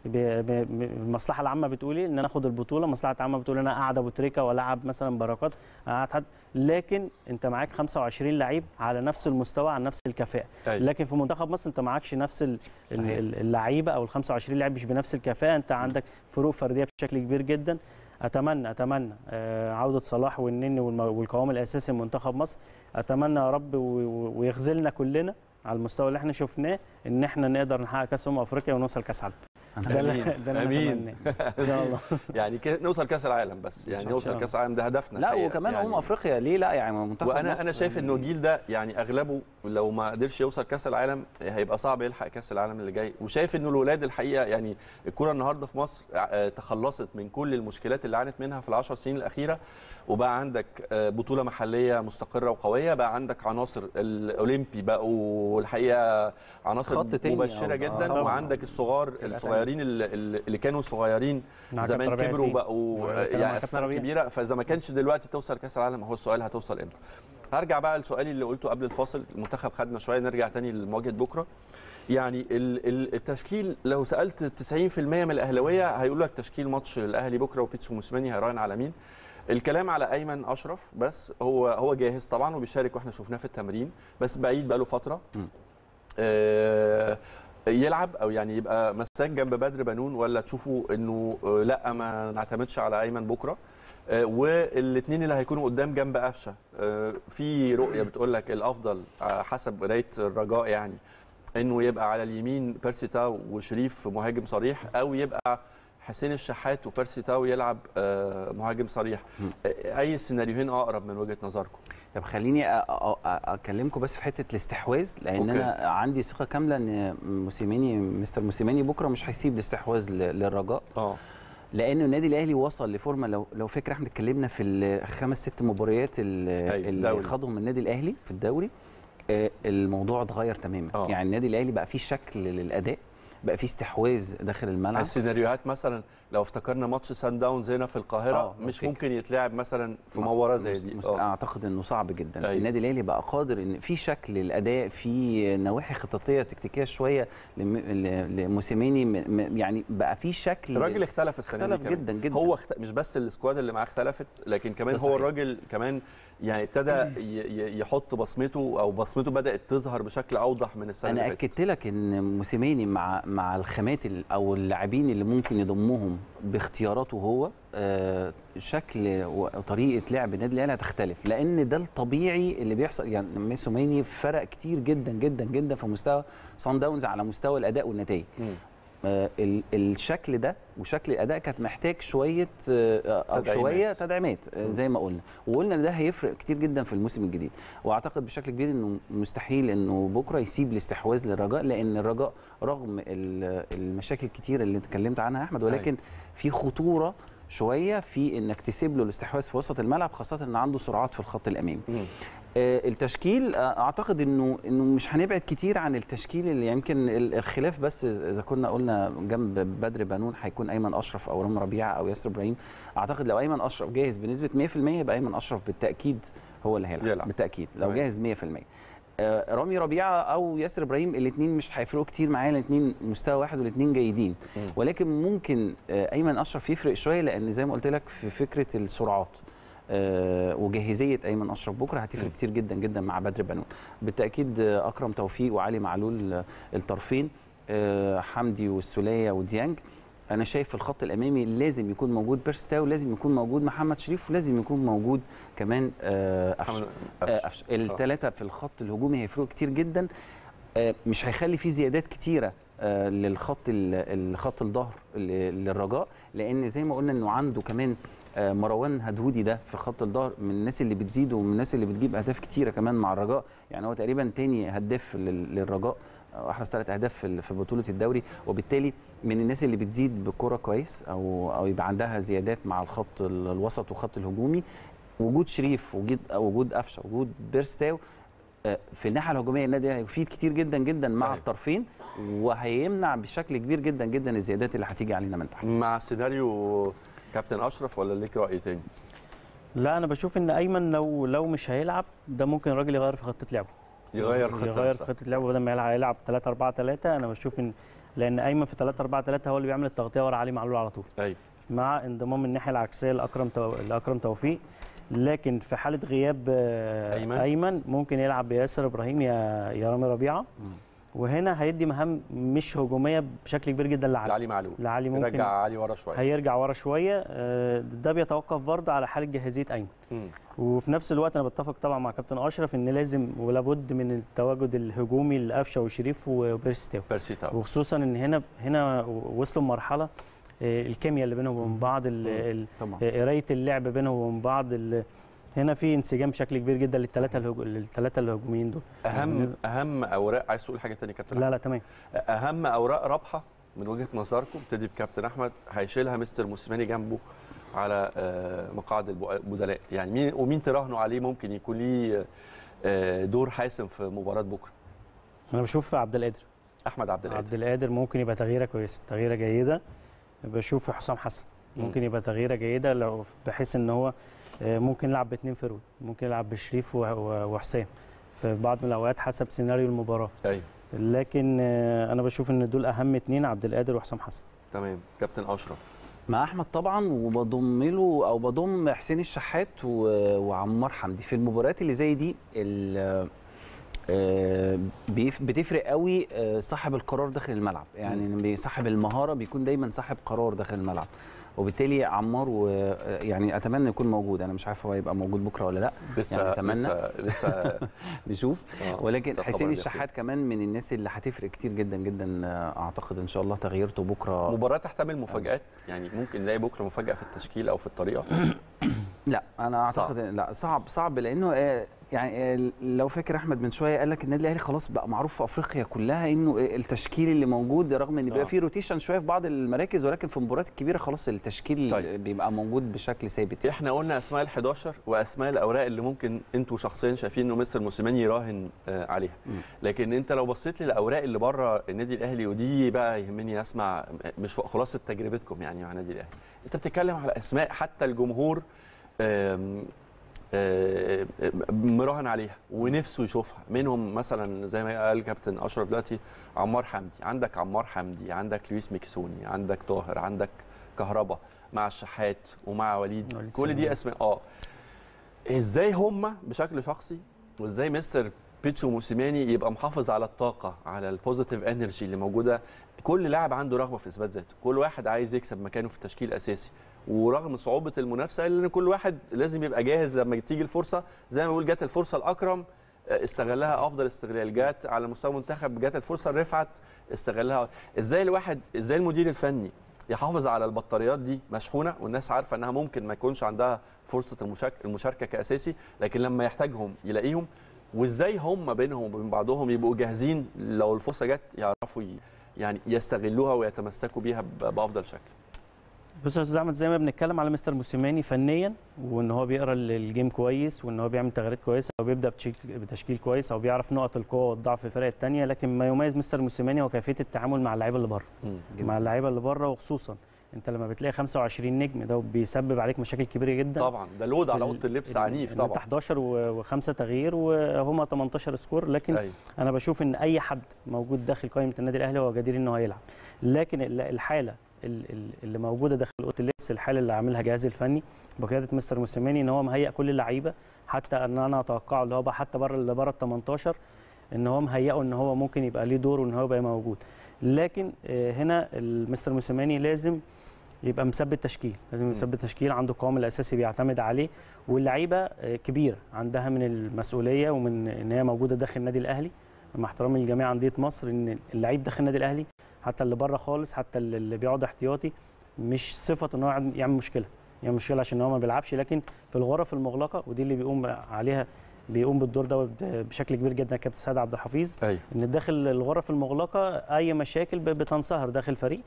المصلحه العامه بتقول ايه ان انا اخد البطوله المصلحه العامه بتقول انا اقعد ابو تريكه والعب مثلا بركات اقعد حد لكن انت معاك 25 لعيب على نفس المستوى على نفس الكفاءه أي. لكن في منتخب مصر انت معكش نفس اللعيبه او ال 25 لاعب مش بنفس الكفاءه انت عندك فروق فرديه بشكل كبير جدا اتمنى اتمنى عوده صلاح والنني والقوام الاساسي لمنتخب مصر اتمنى يا رب ويخذلنا كلنا على المستوى اللي احنا شفناه ان احنا نقدر نحقق كاس امم افريقيا ونوصل كاس عالم ده اللي امين ان شاء الله يعني نوصل كاس العالم بس يعني نوصل كاس العالم ده هدفنا لا وكمان امم يعني افريقيا ليه لا يعني منتخب وانا مصر انا شايف انه الجيل ده يعني اغلبه لو ما قدرش يوصل كاس العالم هيبقى صعب يلحق كاس العالم اللي جاي وشايف انه الولاد الحقيقه يعني الكره النهارده في مصر تخلصت من كل المشكلات اللي عانت منها في العشر سنين الاخيره وبقى عندك بطوله محليه مستقره وقويه بقى عندك عناصر الاولمبي بقوا الحقيقه عناصر مبشره جدا آه وعندك الصغار الصغيرين اللي كانوا صغيرين زمان كبروا بقوا يعني اسماء كبيره فاذا ما كانش دلوقتي توصل كاس العالم هو السؤال هتوصل امتى هرجع بقى لسؤالي اللي قلته قبل الفاصل المنتخب خدنا شويه نرجع تاني لمواجهه بكره يعني التشكيل لو سالت 90% من الاهلاويه هيقول لك تشكيل ماتش للاهلي بكره وبيتسو موسيماني هيراهن على مين الكلام على ايمن اشرف بس هو هو جاهز طبعا وبيشارك واحنا شفناه في التمرين بس بعيد بقاله فتره آه يلعب او يعني يبقى مساك جنب بدر بنون ولا تشوفوا انه لا ما نعتمدش على ايمن بكره آه والاثنين اللي هيكونوا قدام جنب قفشه آه في رؤيه بتقول لك الافضل حسب قرايه الرجاء يعني انه يبقى على اليمين بيرسي تاو وشريف مهاجم صريح او يبقى حسين الشحات وبيرسي تاو يلعب مهاجم صريح اي السيناريوهين اقرب من وجهه نظركم طب خليني اكلمكم بس في حته الاستحواذ لان أوكي. انا عندي ثقه كامله ان موسيماني مستر موسيماني بكره مش هيسيب الاستحواذ للرجاء اه لانه النادي الاهلي وصل لفورمه لو لو فاكر احنا اتكلمنا في الخمس ست مباريات اللي خدهم النادي الاهلي في الدوري الموضوع اتغير تماما أوه. يعني النادي الاهلي بقى فيه شكل للاداء بقى فيه استحواذ داخل الملعب السيناريوهات مثلا لو افتكرنا ماتش سان داونز هنا في القاهره آه مش فكرة. ممكن يتلعب مثلا في مباراه زي دي مست... اعتقد انه صعب جدا أيوة. النادي الاهلي بقى قادر ان في شكل الاداء في نواحي خططيه تكتيكيه شويه لم... لموسيماني م... يعني بقى في شكل الراجل اختلف السنه اختلف دي جدا جدا هو اخت... مش بس السكواد اللي معاه اختلفت لكن كمان هو الراجل كمان يعني ابتدى ي... يحط بصمته او بصمته بدات تظهر بشكل اوضح من السنه انا اكدت لك ان موسيماني مع مع الخامات او اللاعبين اللي ممكن يضمهم باختياراته هو آه شكل وطريقه لعب النادي الاهلي هتختلف لان ده الطبيعي اللي بيحصل يعني موسيماني فرق كتير جدا جدا جدا في مستوى صن داونز على مستوى الاداء والنتائج آه الشكل ده وشكل الاداء كانت محتاج شويه آه او تدعيمات. شويه تدعيمات آه زي ما قلنا وقلنا ان ده هيفرق كتير جدا في الموسم الجديد واعتقد بشكل كبير انه مستحيل انه بكره يسيب الاستحواذ للرجاء لان الرجاء رغم المشاكل الكتير اللي اتكلمت عنها احمد ولكن في خطوره شويه في انك تسيب له الاستحواذ في وسط الملعب خاصه ان عنده سرعات في الخط الامامي آه التشكيل آه اعتقد انه انه مش هنبعد كتير عن التشكيل اللي يمكن الخلاف بس اذا كنا قلنا جنب بدر بنون هيكون ايمن اشرف او رامي ربيعه او ياسر ابراهيم اعتقد لو ايمن اشرف جاهز بنسبه 100% يبقى ايمن اشرف بالتاكيد هو اللي هيلعب يلعب. بالتاكيد لو طيب. جاهز 100% آه رامي ربيعه او ياسر ابراهيم الاثنين مش هيفرقوا كتير معايا الاثنين مستوى واحد والاثنين جيدين م. ولكن ممكن آه ايمن اشرف يفرق شويه لان زي ما قلت لك في فكره السرعات آه وجاهزيه ايمن اشرف بكره هتفرق كتير جدا جدا مع بدر بنون بالتاكيد آه اكرم توفيق وعلي معلول آه الطرفين آه حمدي والسوليه وديانج انا شايف في الخط الامامي لازم يكون موجود بيرستاو لازم يكون موجود محمد شريف ولازم يكون موجود كمان آه، قفشه محمد آه، قفشه الثلاثه في الخط الهجومي هيفرقوا كتير جدا آه، مش هيخلي فيه زيادات كتيره آه، للخط ال- الخط الظهر ل- للرجاء لان زي ما قلنا انه عنده كمان آه، مروان هدهودي ده في خط الظهر من الناس اللي بتزيد ومن الناس اللي بتجيب اهداف كتيره كمان مع الرجاء يعني هو تقريبا تاني هداف لل- للرجاء آه، احرز ثلاث اهداف في ال- في بطوله الدوري وبالتالي من الناس اللي بتزيد بالكره كويس او او يبقى عندها زيادات مع الخط ال- الوسط والخط الهجومي وجود شريف وجود وجود قفشه وجود بيرستاو آه، في الناحيه الهجوميه النادي الاهلي هيفيد كتير جدا جدا مع أيوة. الطرفين وهيمنع بشكل كبير جدا جدا الزيادات اللي هتيجي علينا من تحت مع سيناريو كابتن اشرف ولا ليك راي تاني؟ لا انا بشوف ان ايمن لو لو مش هيلعب ده ممكن الراجل يغير في خطه لعبه يغير خطه يغير نفسها. في خطه لعبه بدل ما يلعب يلعب 3 4 3 انا بشوف ان لان ايمن في 3 4 3 هو اللي بيعمل التغطيه ورا علي معلول على طول ايوه مع انضمام الناحيه العكسيه لاكرم تو... لاكرم توفيق لكن في حاله غياب آه، أيمن. ايمن ممكن يلعب بياسر ابراهيم يا يا رامي ربيعه مم. وهنا هيدي مهام مش هجوميه بشكل كبير جدا لعلي لعلي معلول لعلي ممكن رجع علي ورا شويه هيرجع ورا شويه آه، ده بيتوقف برضه على حاله جاهزيه ايمن مم. وفي نفس الوقت انا بتفق طبعا مع كابتن اشرف ان لازم ولابد من التواجد الهجومي لقفشه وشريف وبيرستاو بيرسي تاو وخصوصا ان هنا هنا وصلوا لمرحله آه، الكيمياء اللي بينهم وبين بعض ال- ال- طبعا آه، قرايه اللعب بينهم وبين بعض ال- هنا في انسجام بشكل كبير جدا للثلاثه الهجو... للثلاثه الهجوميين دول اهم اهم اوراق عايز تقول حاجه تانية كابتن لا لا تمام اهم اوراق رابحه من وجهه نظركم ابتدي بكابتن احمد هيشيلها مستر موسيماني جنبه على آه، مقاعد الب- البدلاء يعني مين ومين تراهنوا عليه ممكن يكون ليه آه، دور حاسم في مباراه بكره انا بشوف عبد القادر احمد عبد القادر عبد القادر ممكن يبقى تغييره كويسه تغييره جيده بشوف في حسام حسن مم. ممكن يبقى تغييره جيده لو بحيث ان هو آه، ممكن يلعب باثنين فرود ممكن يلعب بشريف و- و- وحسام في بعض من الاوقات حسب سيناريو المباراه ايوه لكن آه، انا بشوف ان دول اهم اثنين عبد القادر وحسام حسن تمام كابتن اشرف مع احمد طبعا وبضم له او بضم حسين الشحات و- وعمار حمدي في المباريات اللي زي دي ال- آه، بيف- بتفرق قوي آه، صاحب القرار داخل الملعب يعني بي- صاحب المهاره بيكون دايما صاحب قرار داخل الملعب وبالتالي عمار و آه، يعني اتمنى يكون موجود انا مش عارف هو هيبقى موجود بكره ولا لا لسه يعني أتمنى. لسه لسه نشوف آه، ولكن لسه حسين طبعاً الشحات كمان من الناس اللي هتفرق كتير جدا جدا آه، اعتقد ان شاء الله تغييرته بكره مباراه تحتمل مفاجات يعني ممكن نلاقي بكره مفاجاه في التشكيل او في الطريقه لا انا صعب. اعتقد لا صعب صعب لانه آه، يعني آه، لو فاكر احمد من شويه قال لك النادي الاهلي خلاص بقى معروف في افريقيا كلها انه آه، التشكيل اللي موجود رغم ان بيبقى آه. فيه روتيشن شويه في بعض المراكز ولكن في المباريات الكبيره خلاص التشكيل طيب. بيبقى موجود بشكل ثابت احنا قلنا اسماء ال 11 واسماء الاوراق اللي ممكن انتوا شخصيا شايفين انه مستر موسيماني يراهن آه، عليها مم. لكن انت لو بصيت للاوراق اللي بره النادي الاهلي ودي بقى يهمني اسمع مش خلاصه تجربتكم يعني مع النادي الاهلي انت بتتكلم على اسماء حتى الجمهور آم، آم، مراهن عليها ونفسه يشوفها منهم مثلا زي ما قال كابتن اشرف دلوقتي عمار حمدي عندك عمار حمدي عندك لويس ميكسوني عندك طاهر عندك كهربا مع الشحات ومع وليد وليد كل دي سليمان. اسماء اه ازاي هم بشكل شخصي وازاي مستر بيتسو موسيماني يبقى محافظ على الطاقه على البوزيتيف انرجي اللي موجوده كل لاعب عنده رغبه في اثبات ذاته كل واحد عايز يكسب مكانه في التشكيل الاساسي ورغم صعوبه المنافسه الا ان كل واحد لازم يبقى جاهز لما تيجي الفرصه زي ما بقول جت الفرصه الاكرم آه، استغلها افضل استغلال جت على مستوى المنتخب جت الفرصه الرفعت استغلها ازاي الواحد ازاي المدير الفني يحافظ على البطاريات دي مشحونه والناس عارفه انها ممكن ما يكونش عندها فرصه المشارك- المشاركه كاساسي لكن لما يحتاجهم يلاقيهم وازاي هم بينهم وبين بعضهم يبقوا جاهزين لو الفرصه جت يعرفوا ي- يعني يستغلوها ويتمسكوا بيها ب- بافضل شكل بص يا استاذ احمد زي ما بنتكلم على مستر موسيماني فنيا وان هو بيقرا ال- الجيم كويس وان هو بيعمل تغييرات كويسه او بيبدا بتشكيل- بتشكيل كويس او بيعرف نقط القوه والضعف في الفرق الثانيه لكن ما يميز مستر موسيماني هو كيفيه التعامل مع اللعيبه اللي بره مع اللعيبه اللي بره وخصوصا انت لما بتلاقي 25 نجم ده بيسبب عليك مشاكل كبيره جدا طبعا ده لود على في ال- اوضه اللبس ال- عنيف إن انت طبعا 11 و- وخمسه تغيير وهما 18 سكور لكن أيوة. انا بشوف ان اي حد موجود داخل قائمه النادي الاهلي هو جدير ان هو يلعب لكن ال- الحاله ال- ال- اللي موجوده داخل اوضه اللبس الحاله اللي عاملها الجهاز الفني بقياده مستر موسيماني ان هو مهيئ كل اللعيبه حتى ان انا اتوقعه اللي هو بقى حتى بره اللي بره ال 18 ان هو مهيئه ان هو ممكن يبقى ليه دور وان هو يبقى موجود لكن آه، هنا المستر موسيماني لازم يبقى مثبت تشكيل لازم يثبت تشكيل عنده القوام الاساسي بيعتمد عليه واللعيبه آه، كبيره عندها من المسؤوليه ومن ان هي موجوده داخل النادي الاهلي مع احترامي لجميع انديه مصر ان اللعيب داخل النادي الاهلي حتى اللي بره خالص حتى اللي اللي بيقعد احتياطي مش صفه ان هو يقعد يعمل مشكله يعمل مشكله عشان هو ما بيلعبش لكن في الغرف المغلقه ودي اللي بيقوم عليها بيقوم بالدور ده بشكل كبير جدا كابتن سيد عبد الحفيظ ايوه ان داخل الغرف المغلقه اي مشاكل ب- بتنصهر داخل الفريق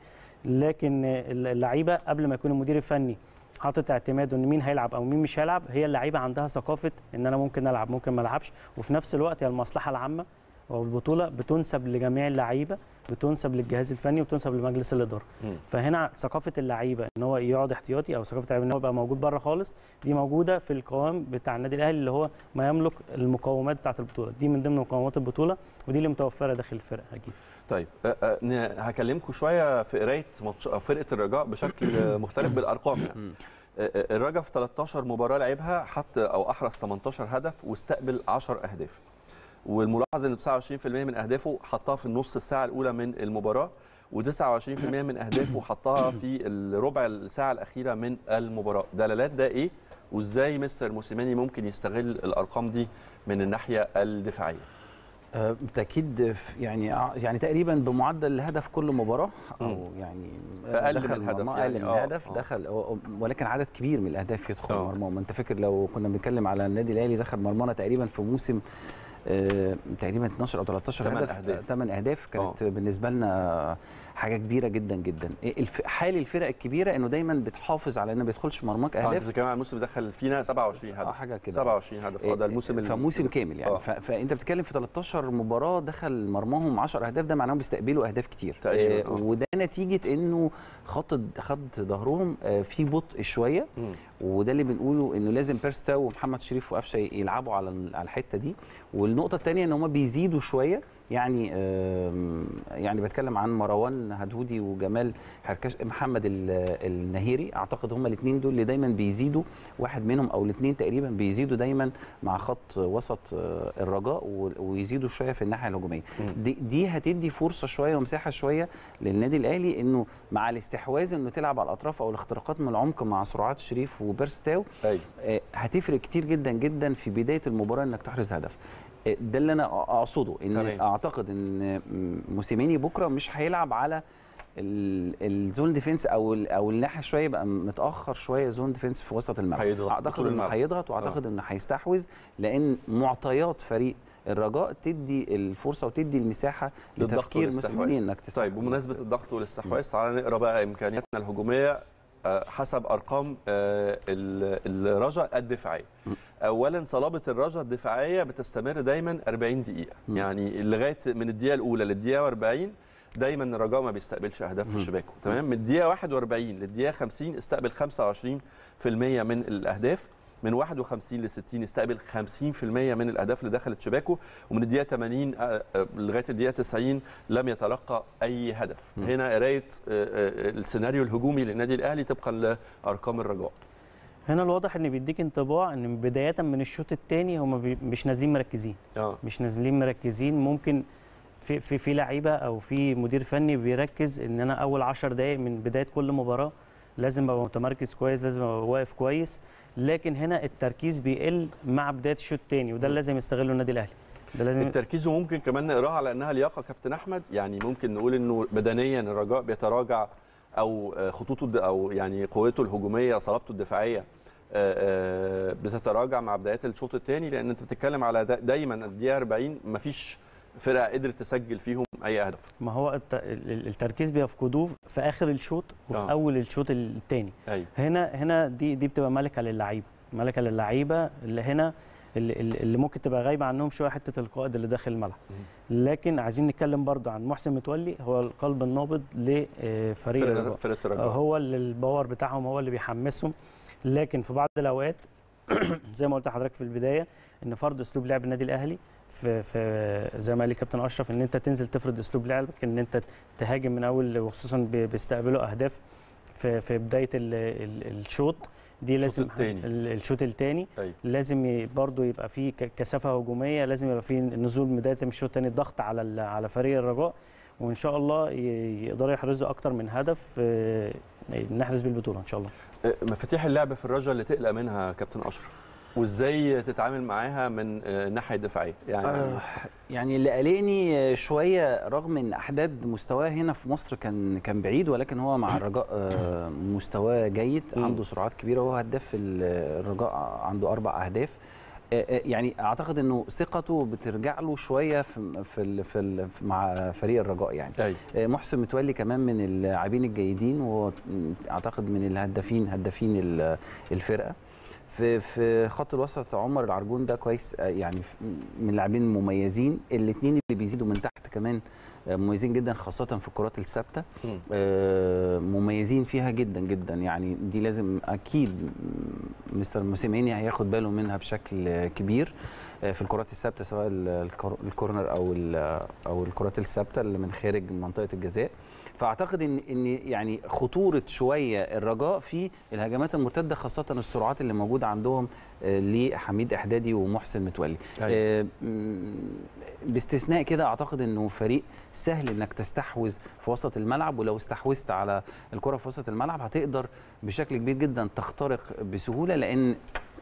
لكن اللعيبه قبل ما يكون المدير الفني حاطط اعتماده ان مين هيلعب او مين مش هيلعب هي اللعيبه عندها ثقافه ان انا ممكن العب ممكن ما العبش وفي نفس الوقت هي المصلحه العامه والبطوله بتنسب لجميع اللعيبه بتنسب للجهاز الفني وبتنسب لمجلس الاداره مم. فهنا ثقافه اللعيبه ان هو يقعد احتياطي او ثقافه اللعيبه ان هو يبقى موجود بره خالص دي موجوده في القوام بتاع النادي الاهلي اللي هو ما يملك المقومات بتاعه البطوله دي من ضمن مقومات البطوله ودي اللي متوفره داخل الفرقه اكيد طيب أه، أه، ن- هكلمكم شويه في قرايه ماتش أو فرقه الرجاء بشكل أه، مختلف بالارقام يعني مم. أه، أه، الرجاء في 13 مباراه لعبها حط او احرز 18 هدف واستقبل 10 اهداف والملاحظ ان 29% من اهدافه حطها في النص الساعه الاولى من المباراه و29% من اهدافه حطها في الربع الساعه الاخيره من المباراه دلالات ده ايه وازاي مستر موسيماني ممكن يستغل الارقام دي من الناحيه الدفاعيه آه، بالتاكيد في- يعني ع- يعني تقريبا بمعدل هدف كل مباراه او مم. يعني أقل من دخل الهدف مرمى يعني، اقل من آه، الهدف آه. دخل هو- ولكن عدد كبير من الاهداف يدخل آه. مرمى ما انت فاكر لو كنا بنتكلم على النادي الاهلي دخل مرمانا تقريبا في موسم آه، تقريبا 12 او 13 تمن هدف أهداف. 8 اهداف كانت بالنسبه لنا حاجه كبيره جدا جدا الف- حال الفرق الكبيره انه دايما بتحافظ على ان ما بيدخلش مرماك اه انت اهداف بتتكلم عن الموسم اللي دخل فينا 27 آه، هدف حاجه كده 27 هدف اه ده الموسم ال- فموسم كامل يعني آه. ف... فانت بتتكلم في 13 مباراه دخل مرماهم 10 اهداف ده معناهم بيستقبلوا اهداف كتير تقريباً، آه، آه. وده نتيجه انه خط خط ظهرهم آه، في بطء شويه مم. وده اللي بنقوله انه لازم بيرستاو ومحمد شريف وقفشه يلعبوا على ال- على الحته دي والنقطه الثانيه ان هم بيزيدوا شويه يعني آم، يعني بتكلم عن مروان هدهودي وجمال حركاش محمد ال- النهيري اعتقد هم الاثنين دول اللي دايما بيزيدوا واحد منهم او الاثنين تقريبا بيزيدوا دايما مع خط وسط آه، الرجاء و- ويزيدوا شويه في الناحيه الهجوميه مم. دي, دي هتدي فرصه شويه ومساحه شويه للنادي الاهلي انه مع الاستحواذ انه تلعب على الاطراف او الاختراقات من العمق مع سرعات شريف وبيرستاو ايوه آه، هتفرق كتير جدا جدا في بدايه المباراه انك تحرز هدف آه، ده اللي انا اقصده ان تمام. اعتقد ان موسيماني بكره مش هيلعب على ال- الزون ديفنس او ال- او الناحيه شويه يبقى متاخر شويه زون ديفنس في وسط الملعب هيضغط اعتقد طول انه الملعب. هيضغط واعتقد انه هيستحوذ لان معطيات فريق الرجاء تدي الفرصه وتدي المساحه للضغط لتفكير والاستحواذ. موسيماني انك تستحوذ طيب بمناسبه الضغط والاستحواذ تعالى نقرا بقى امكانياتنا الهجوميه آه، حسب ارقام آه، ال- الرجاء الدفاعيه م. اولا صلابه الرجاء الدفاعيه بتستمر دايما 40 دقيقه م. يعني لغايه من الدقيقه الاولى للدقيقه 40 دايما الرجاء ما بيستقبلش اهداف في م. شباكه تمام من الدقيقه 41 للدقيقه 50 استقبل 25% من الاهداف من 51 ل 60 استقبل 50% من الاهداف اللي دخلت شباكه ومن الدقيقه 80 آه، آه، لغايه الدقيقه 90 لم يتلقى اي هدف م. هنا قرايه آه، آه، السيناريو الهجومي للنادي الاهلي طبقا لارقام الرجاء هنا الواضح ان بيديك انطباع ان بدايه من الشوط الثاني هم بي- مش نازلين مركزين اه مش نازلين مركزين ممكن في في في لعيبه او في مدير فني بيركز ان انا اول 10 دقائق من بدايه كل مباراه لازم ابقى متمركز كويس لازم ابقى واقف كويس لكن هنا التركيز بيقل مع بدايه الشوط الثاني وده اللي لازم يستغله النادي الاهلي ده لازم التركيز ممكن كمان نقراها على انها لياقه كابتن احمد يعني ممكن نقول انه بدنيا الرجاء بيتراجع او آه، خطوطه الد- او يعني قوته الهجوميه صلابته الدفاعيه آه، آه، بتتراجع مع بدايات الشوط الثاني لان انت بتتكلم على دا- دايما الدقيقه 40 مفيش فرقه قدرت تسجل فيهم اي هدف ما هو الت- ال- ال- التركيز بيفقدوه في اخر الشوط وفي آه. اول الشوط الثاني ايوه هنا هنا دي دي بتبقى ملكه للعيبه ملكه للعيبه اللي هنا اللي, اللي اللي ممكن تبقى غايبه عنهم شويه حته القائد اللي داخل الملعب لكن عايزين نتكلم برضو عن محسن متولي هو القلب النابض لفريق فرقه الرجاء فرقة آه، الرجاء هو اللي الباور بتاعهم هو اللي بيحمسهم لكن في بعض الاوقات زي ما قلت لحضرتك في البدايه ان فرض اسلوب لعب النادي الاهلي في في زي ما قال لي كابتن اشرف ان انت تنزل تفرض اسلوب لعبك ان انت تهاجم من اول وخصوصا بي- بيستقبلوا اهداف في في بدايه ال- ال- الشوط دي لازم التاني. ال- الشوط الثاني أيوة. لازم ي- برضو يبقى فيه ك- كثافه هجوميه لازم يبقى فيه نزول بدايه من الشوط الثاني ضغط على ال- على فريق الرجاء وان شاء الله ي- يقدروا يحرزوا اكتر من هدف آه، نحرز بيه البطوله ان شاء الله آه، مفاتيح اللعب في الرجاء اللي تقلق منها كابتن اشرف وازاي تتعامل معاها من آه، الناحيه الدفاعيه يعني آه، يعني اللي قلقني شويه رغم ان احداد مستواه هنا في مصر كان كان بعيد ولكن هو مع الرجاء آه، مستواه جيد مم. عنده سرعات كبيره وهو هداف ال- الرجاء عنده اربع اهداف آه، آه، يعني اعتقد انه ثقته بترجع له شويه في في ال- في ال- مع فريق الرجاء يعني أيوة. آه، محسن متولي كمان من اللاعبين الجيدين وهو اعتقد من الهدافين هدافين ال- الفرقه في في خط الوسط عمر العرجون ده كويس آه، يعني ف- من اللاعبين المميزين الاثنين اللي بيزيدوا من تحت كمان آه، مميزين جدا خاصه في الكرات الثابته مم. آه، مميزين فيها جدا جدا يعني دي لازم اكيد م- مستر موسيماني هياخد باله منها بشكل آه، كبير آه، في الكرات الثابته سواء ال- الكور- الكورنر او ال- او الكرات الثابته اللي من خارج منطقه الجزاء فاعتقد ان ان يعني خطوره شويه الرجاء في الهجمات المرتده خاصه السرعات اللي موجوده عندهم آه، لحميد احدادي ومحسن متولي أيوة. آه، م- باستثناء كده اعتقد انه فريق سهل انك تستحوذ في وسط الملعب ولو استحوذت على الكره في وسط الملعب هتقدر بشكل كبير جدا تخترق بسهوله لان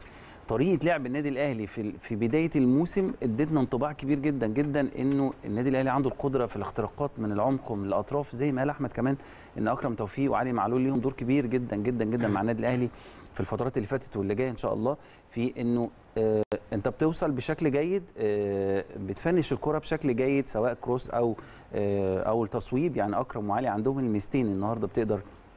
طريقه لعب النادي الاهلي في ال- في بدايه الموسم ادتنا انطباع كبير جدا جدا انه النادي الاهلي عنده القدره في الاختراقات من العمق ومن الاطراف زي ما قال احمد كمان ان اكرم توفيق وعلي معلول ليهم دور كبير جدا جدا جدا مع النادي الاهلي في الفترات اللي فاتت واللي جايه ان شاء الله في انه آه انت بتوصل بشكل جيد آه بتفنش الكره بشكل جيد سواء كروس او آه او التصويب يعني اكرم وعلي عندهم الميزتين النهارده بتقدر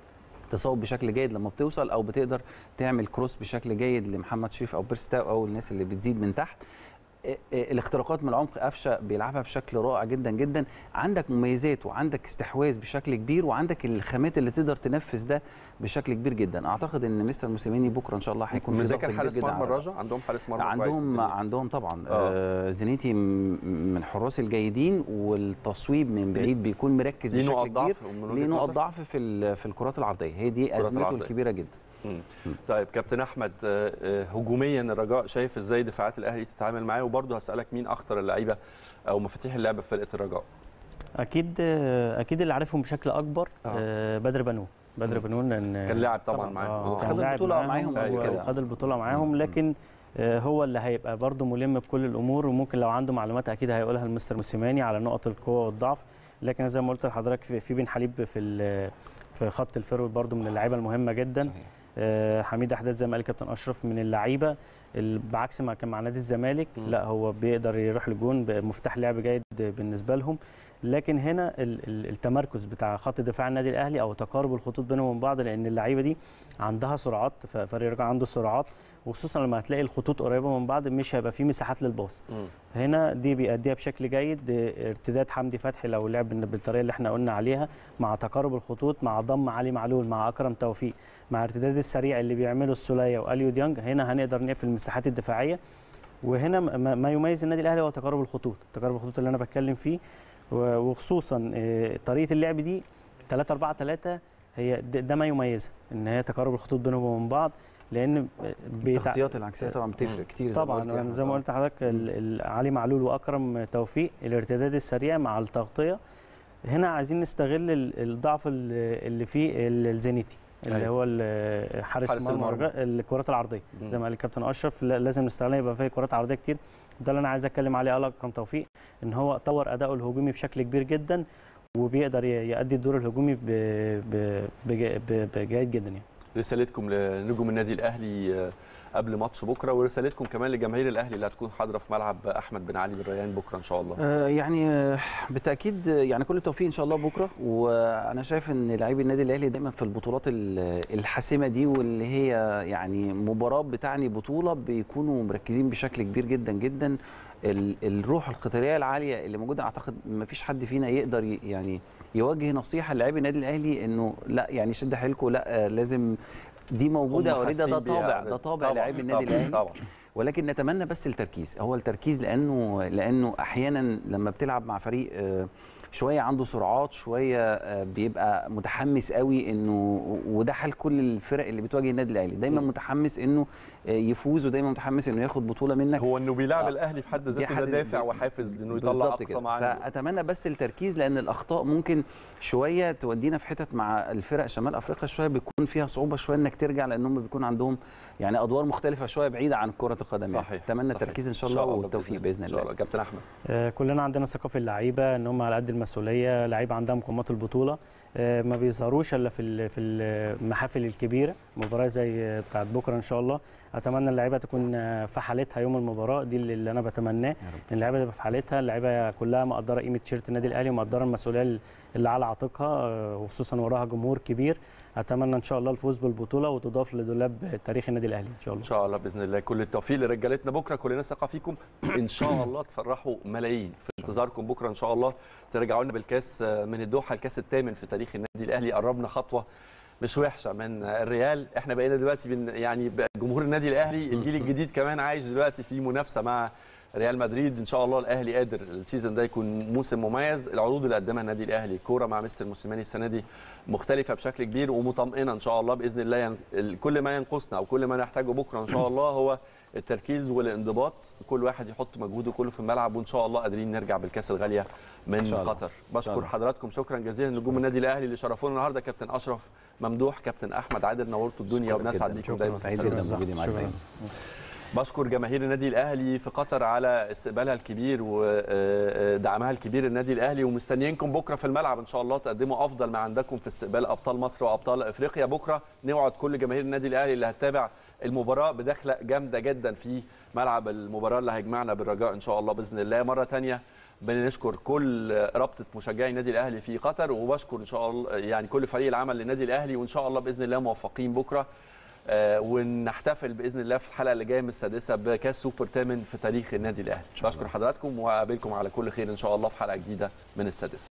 تصوب بشكل جيد لما بتوصل او بتقدر تعمل كروس بشكل جيد لمحمد شريف او بيرستاو او الناس اللي بتزيد من تحت آه، آه، الاختراقات من العمق قفشه بيلعبها بشكل رائع جدا جدا عندك مميزات وعندك استحواذ بشكل كبير وعندك الخامات اللي تقدر تنفذ ده بشكل كبير جدا اعتقد ان مستر موسيماني بكره ان شاء الله هيكون في ضغط مذاكر كبير حارس جدا مرمى على الرجاء عندهم حارس مرمى كويس عندهم الزمالك. عندهم طبعا آه. آه زينيتي م- من الحراس الجيدين والتصويب من بعيد بيكون مركز ليه بشكل نقط كبير ضعف ومن وجهة ليه نقط نظرك؟ ضعف في ال- في الكرات العرضيه هي دي الكرات ازمته العرضية. الكبيره جدا مم. طيب كابتن احمد آه، آه، هجوميا الرجاء شايف ازاي دفاعات الاهلي تتعامل معاه وبرضه هسالك مين اخطر اللعيبه او مفاتيح اللعب في فرقه الرجاء اكيد آه، اكيد اللي عارفهم بشكل اكبر آه. آه، بدر بنون بدر مم. بنون لان كان لاعب طبعا معاهم. آه، آه. كان خد لاعب البطولة معاهم قبل و- كده. وخد البطوله معاهم لكن آه، هو اللي هيبقى برضه ملم بكل الامور وممكن لو عنده معلومات اكيد هيقولها لمستر موسيماني على نقط القوه والضعف لكن زي ما قلت لحضرتك في في بن حليب في ال- في خط الفيرود برضه من اللعيبه المهمه جدا صحيح. آه، حميد احداد زي ما قال كابتن اشرف من اللعيبه ال- بعكس ما كان مع نادي الزمالك مم. لا هو بيقدر يروح لجون مفتاح لعب جيد بالنسبه لهم لكن هنا ال- ال- التمركز بتاع خط دفاع النادي الاهلي او تقارب الخطوط بينهم وبين بعض لان اللعيبه دي عندها سرعات فريق الرجاء عنده سرعات وخصوصا لما هتلاقي الخطوط قريبه من بعض مش هيبقى في مساحات للباص مم. هنا دي بيأديها بشكل جيد آه، ارتداد حمدي فتحي لو لعب بال- بالطريقه اللي احنا قلنا عليها مع تقارب الخطوط مع ضم علي معلول مع اكرم توفيق مع ارتداد السريع اللي بيعمله السوليه واليو ديانج هنا هنقدر نقفل المساحات الدفاعيه وهنا ما ما يميز النادي الاهلي هو تقارب الخطوط تقارب الخطوط اللي انا بتكلم فيه و- وخصوصا آه، طريقه اللعب دي 3 4 3 هي ده ده ما يميزها ان هي تقارب الخطوط بينهم وبين بعض لان بيتع... التغطيات العكسيه طبعا بتفرق كتير زي ما طبعا قلت أنا يعني. زي ما قلت لحضرتك ال- ال- علي معلول واكرم توفيق الارتداد السريع مع التغطيه هنا عايزين نستغل ال- الضعف ال- اللي فيه ال- الزينيتي اللي أيوة. هو ال- حارس حارس مرمى المرمى. الرجاء، الكرات العرضيه مم. زي ما قال الكابتن اشرف لا- لازم نستغلها يبقى فيه كرات عرضيه كتير ده اللي انا عايز اتكلم عليه على اكرم توفيق ان هو طور اداؤه الهجومي بشكل كبير جدا وبيقدر ي- يؤدي الدور الهجومي ب- ب- بج- ب- بجيد جدا يعني رسالتكم لنجوم النادي الاهلي آه، قبل ماتش بكره ورسالتكم كمان لجماهير الاهلي اللي هتكون حاضره في ملعب احمد بن علي بن ريان بكره ان شاء الله آه، يعني آه، بالتاكيد آه، يعني كل التوفيق ان شاء الله بكره وانا شايف ان لاعبي النادي الاهلي دايما في البطولات ال- الحاسمه دي واللي هي يعني مباراه بتعني بطوله بيكونوا مركزين بشكل كبير جدا جدا ال- الروح القتاليه العاليه اللي موجوده اعتقد ما فيش حد فينا يقدر ي- يعني يوجه نصيحه للاعبي النادي الاهلي انه لا يعني شد حيلكم لا آه، لازم دي موجوده هم اوريدي ده حاسين بيها طابع already. ده طابع طبعاً، لاعبي النادي طبعاً، الاهلي طبعا ولكن نتمنى بس التركيز هو التركيز لانه لانه احيانا لما بتلعب مع فريق آه، شويه عنده سرعات شويه آه، بيبقى متحمس قوي انه وده حال كل الفرق اللي بتواجه النادي الاهلي دايما مم. متحمس انه آه، يفوز ودايما متحمس انه ياخد بطوله منك هو انه بيلعب آه. الاهلي في حد دي ذاته ده حد- دافع وحافز انه يطلع بالظبط اقصى كده ما عنده فاتمنى بس التركيز لان الاخطاء ممكن شويه تودينا في حتت مع الفرق شمال افريقيا شويه بيكون فيها صعوبه شويه انك ترجع لان هم بيكون عندهم يعني ادوار مختلفه شويه بعيده عن كره القدم يعني. صحيح اتمنى صحيح. التركيز ان شاء الله والتوفيق باذن ان شاء الله الله كابتن احمد آه، كلنا عندنا ثقه في اللعيبه ان هم على قد المسؤوليه لعيبه عندها مقومات البطوله آه، ما بيظهروش الا في ال- في المحافل الكبيره مباراه زي بتاعت بكره ان شاء الله اتمنى اللعيبه تكون آه، في حالتها يوم المباراه دي اللي اللي انا بتمناه يا رب. ان اللعيبه تبقى في حالتها اللعيبه كلها مقدره قيمه تيشيرت النادي الاهلي ومقدره المسؤوليه اللي على عاتقها آه، وخصوصا وراها جمهور كبير اتمنى ان شاء الله الفوز بالبطوله وتضاف لدولاب تاريخ النادي الاهلي ان شاء الله ان شاء الله باذن الله كل التوفيق لرجالتنا بكره كلنا ثقه فيكم ان شاء الله تفرحوا ملايين في انتظاركم بكره ان شاء الله ترجعوا لنا بالكاس من الدوحه الكاس الثامن في تاريخ النادي الاهلي قربنا خطوه مش وحشه من الريال احنا بقينا دلوقتي بن يعني بقى جمهور النادي الاهلي الجيل الجديد كمان عايش دلوقتي في منافسه مع ريال مدريد ان شاء الله الاهلي قادر السيزون ده يكون موسم مميز العروض اللي قدمها النادي الاهلي كوره مع مستر موسيماني السنه دي مختلفه بشكل كبير ومطمئنه ان شاء الله باذن الله ين... ال- كل ما ينقصنا او كل ما نحتاجه بكره ان شاء الله هو التركيز والانضباط كل واحد يحط مجهوده كله في الملعب وان شاء الله قادرين نرجع بالكاس الغاليه من إن شاء الله. قطر شاء بشكر الله. حضراتكم شكرا جزيلا نجوم النادي الاهلي اللي شرفونا النهارده كابتن اشرف ممدوح كابتن احمد عادل نورتوا الدنيا شكراً وبنسعد جداً. بيكم شكراً. دايما سعيد في جدا السلامة. بوجودي معاك شكراً. دايما بشكر جماهير النادي الاهلي في قطر على استقبالها الكبير ودعمها الكبير النادي الاهلي ومستنيينكم بكره في الملعب ان شاء الله تقدموا افضل ما عندكم في استقبال ابطال مصر وابطال افريقيا بكره نوعد كل جماهير النادي الاهلي اللي هتتابع المباراه بدخله جامده جدا في ملعب المباراه اللي هيجمعنا بالرجاء ان شاء الله باذن الله مره ثانيه بنشكر كل رابطه مشجعي النادي الاهلي في قطر وبشكر ان شاء الله يعني كل فريق العمل للنادي الاهلي وان شاء الله باذن الله موفقين بكره آه، ونحتفل باذن الله في الحلقه اللي جايه من السادسه بكاس سوبر ثامن في تاريخ النادي الاهلي بشكر حضراتكم واقابلكم على كل خير ان شاء الله في حلقه جديده من السادسه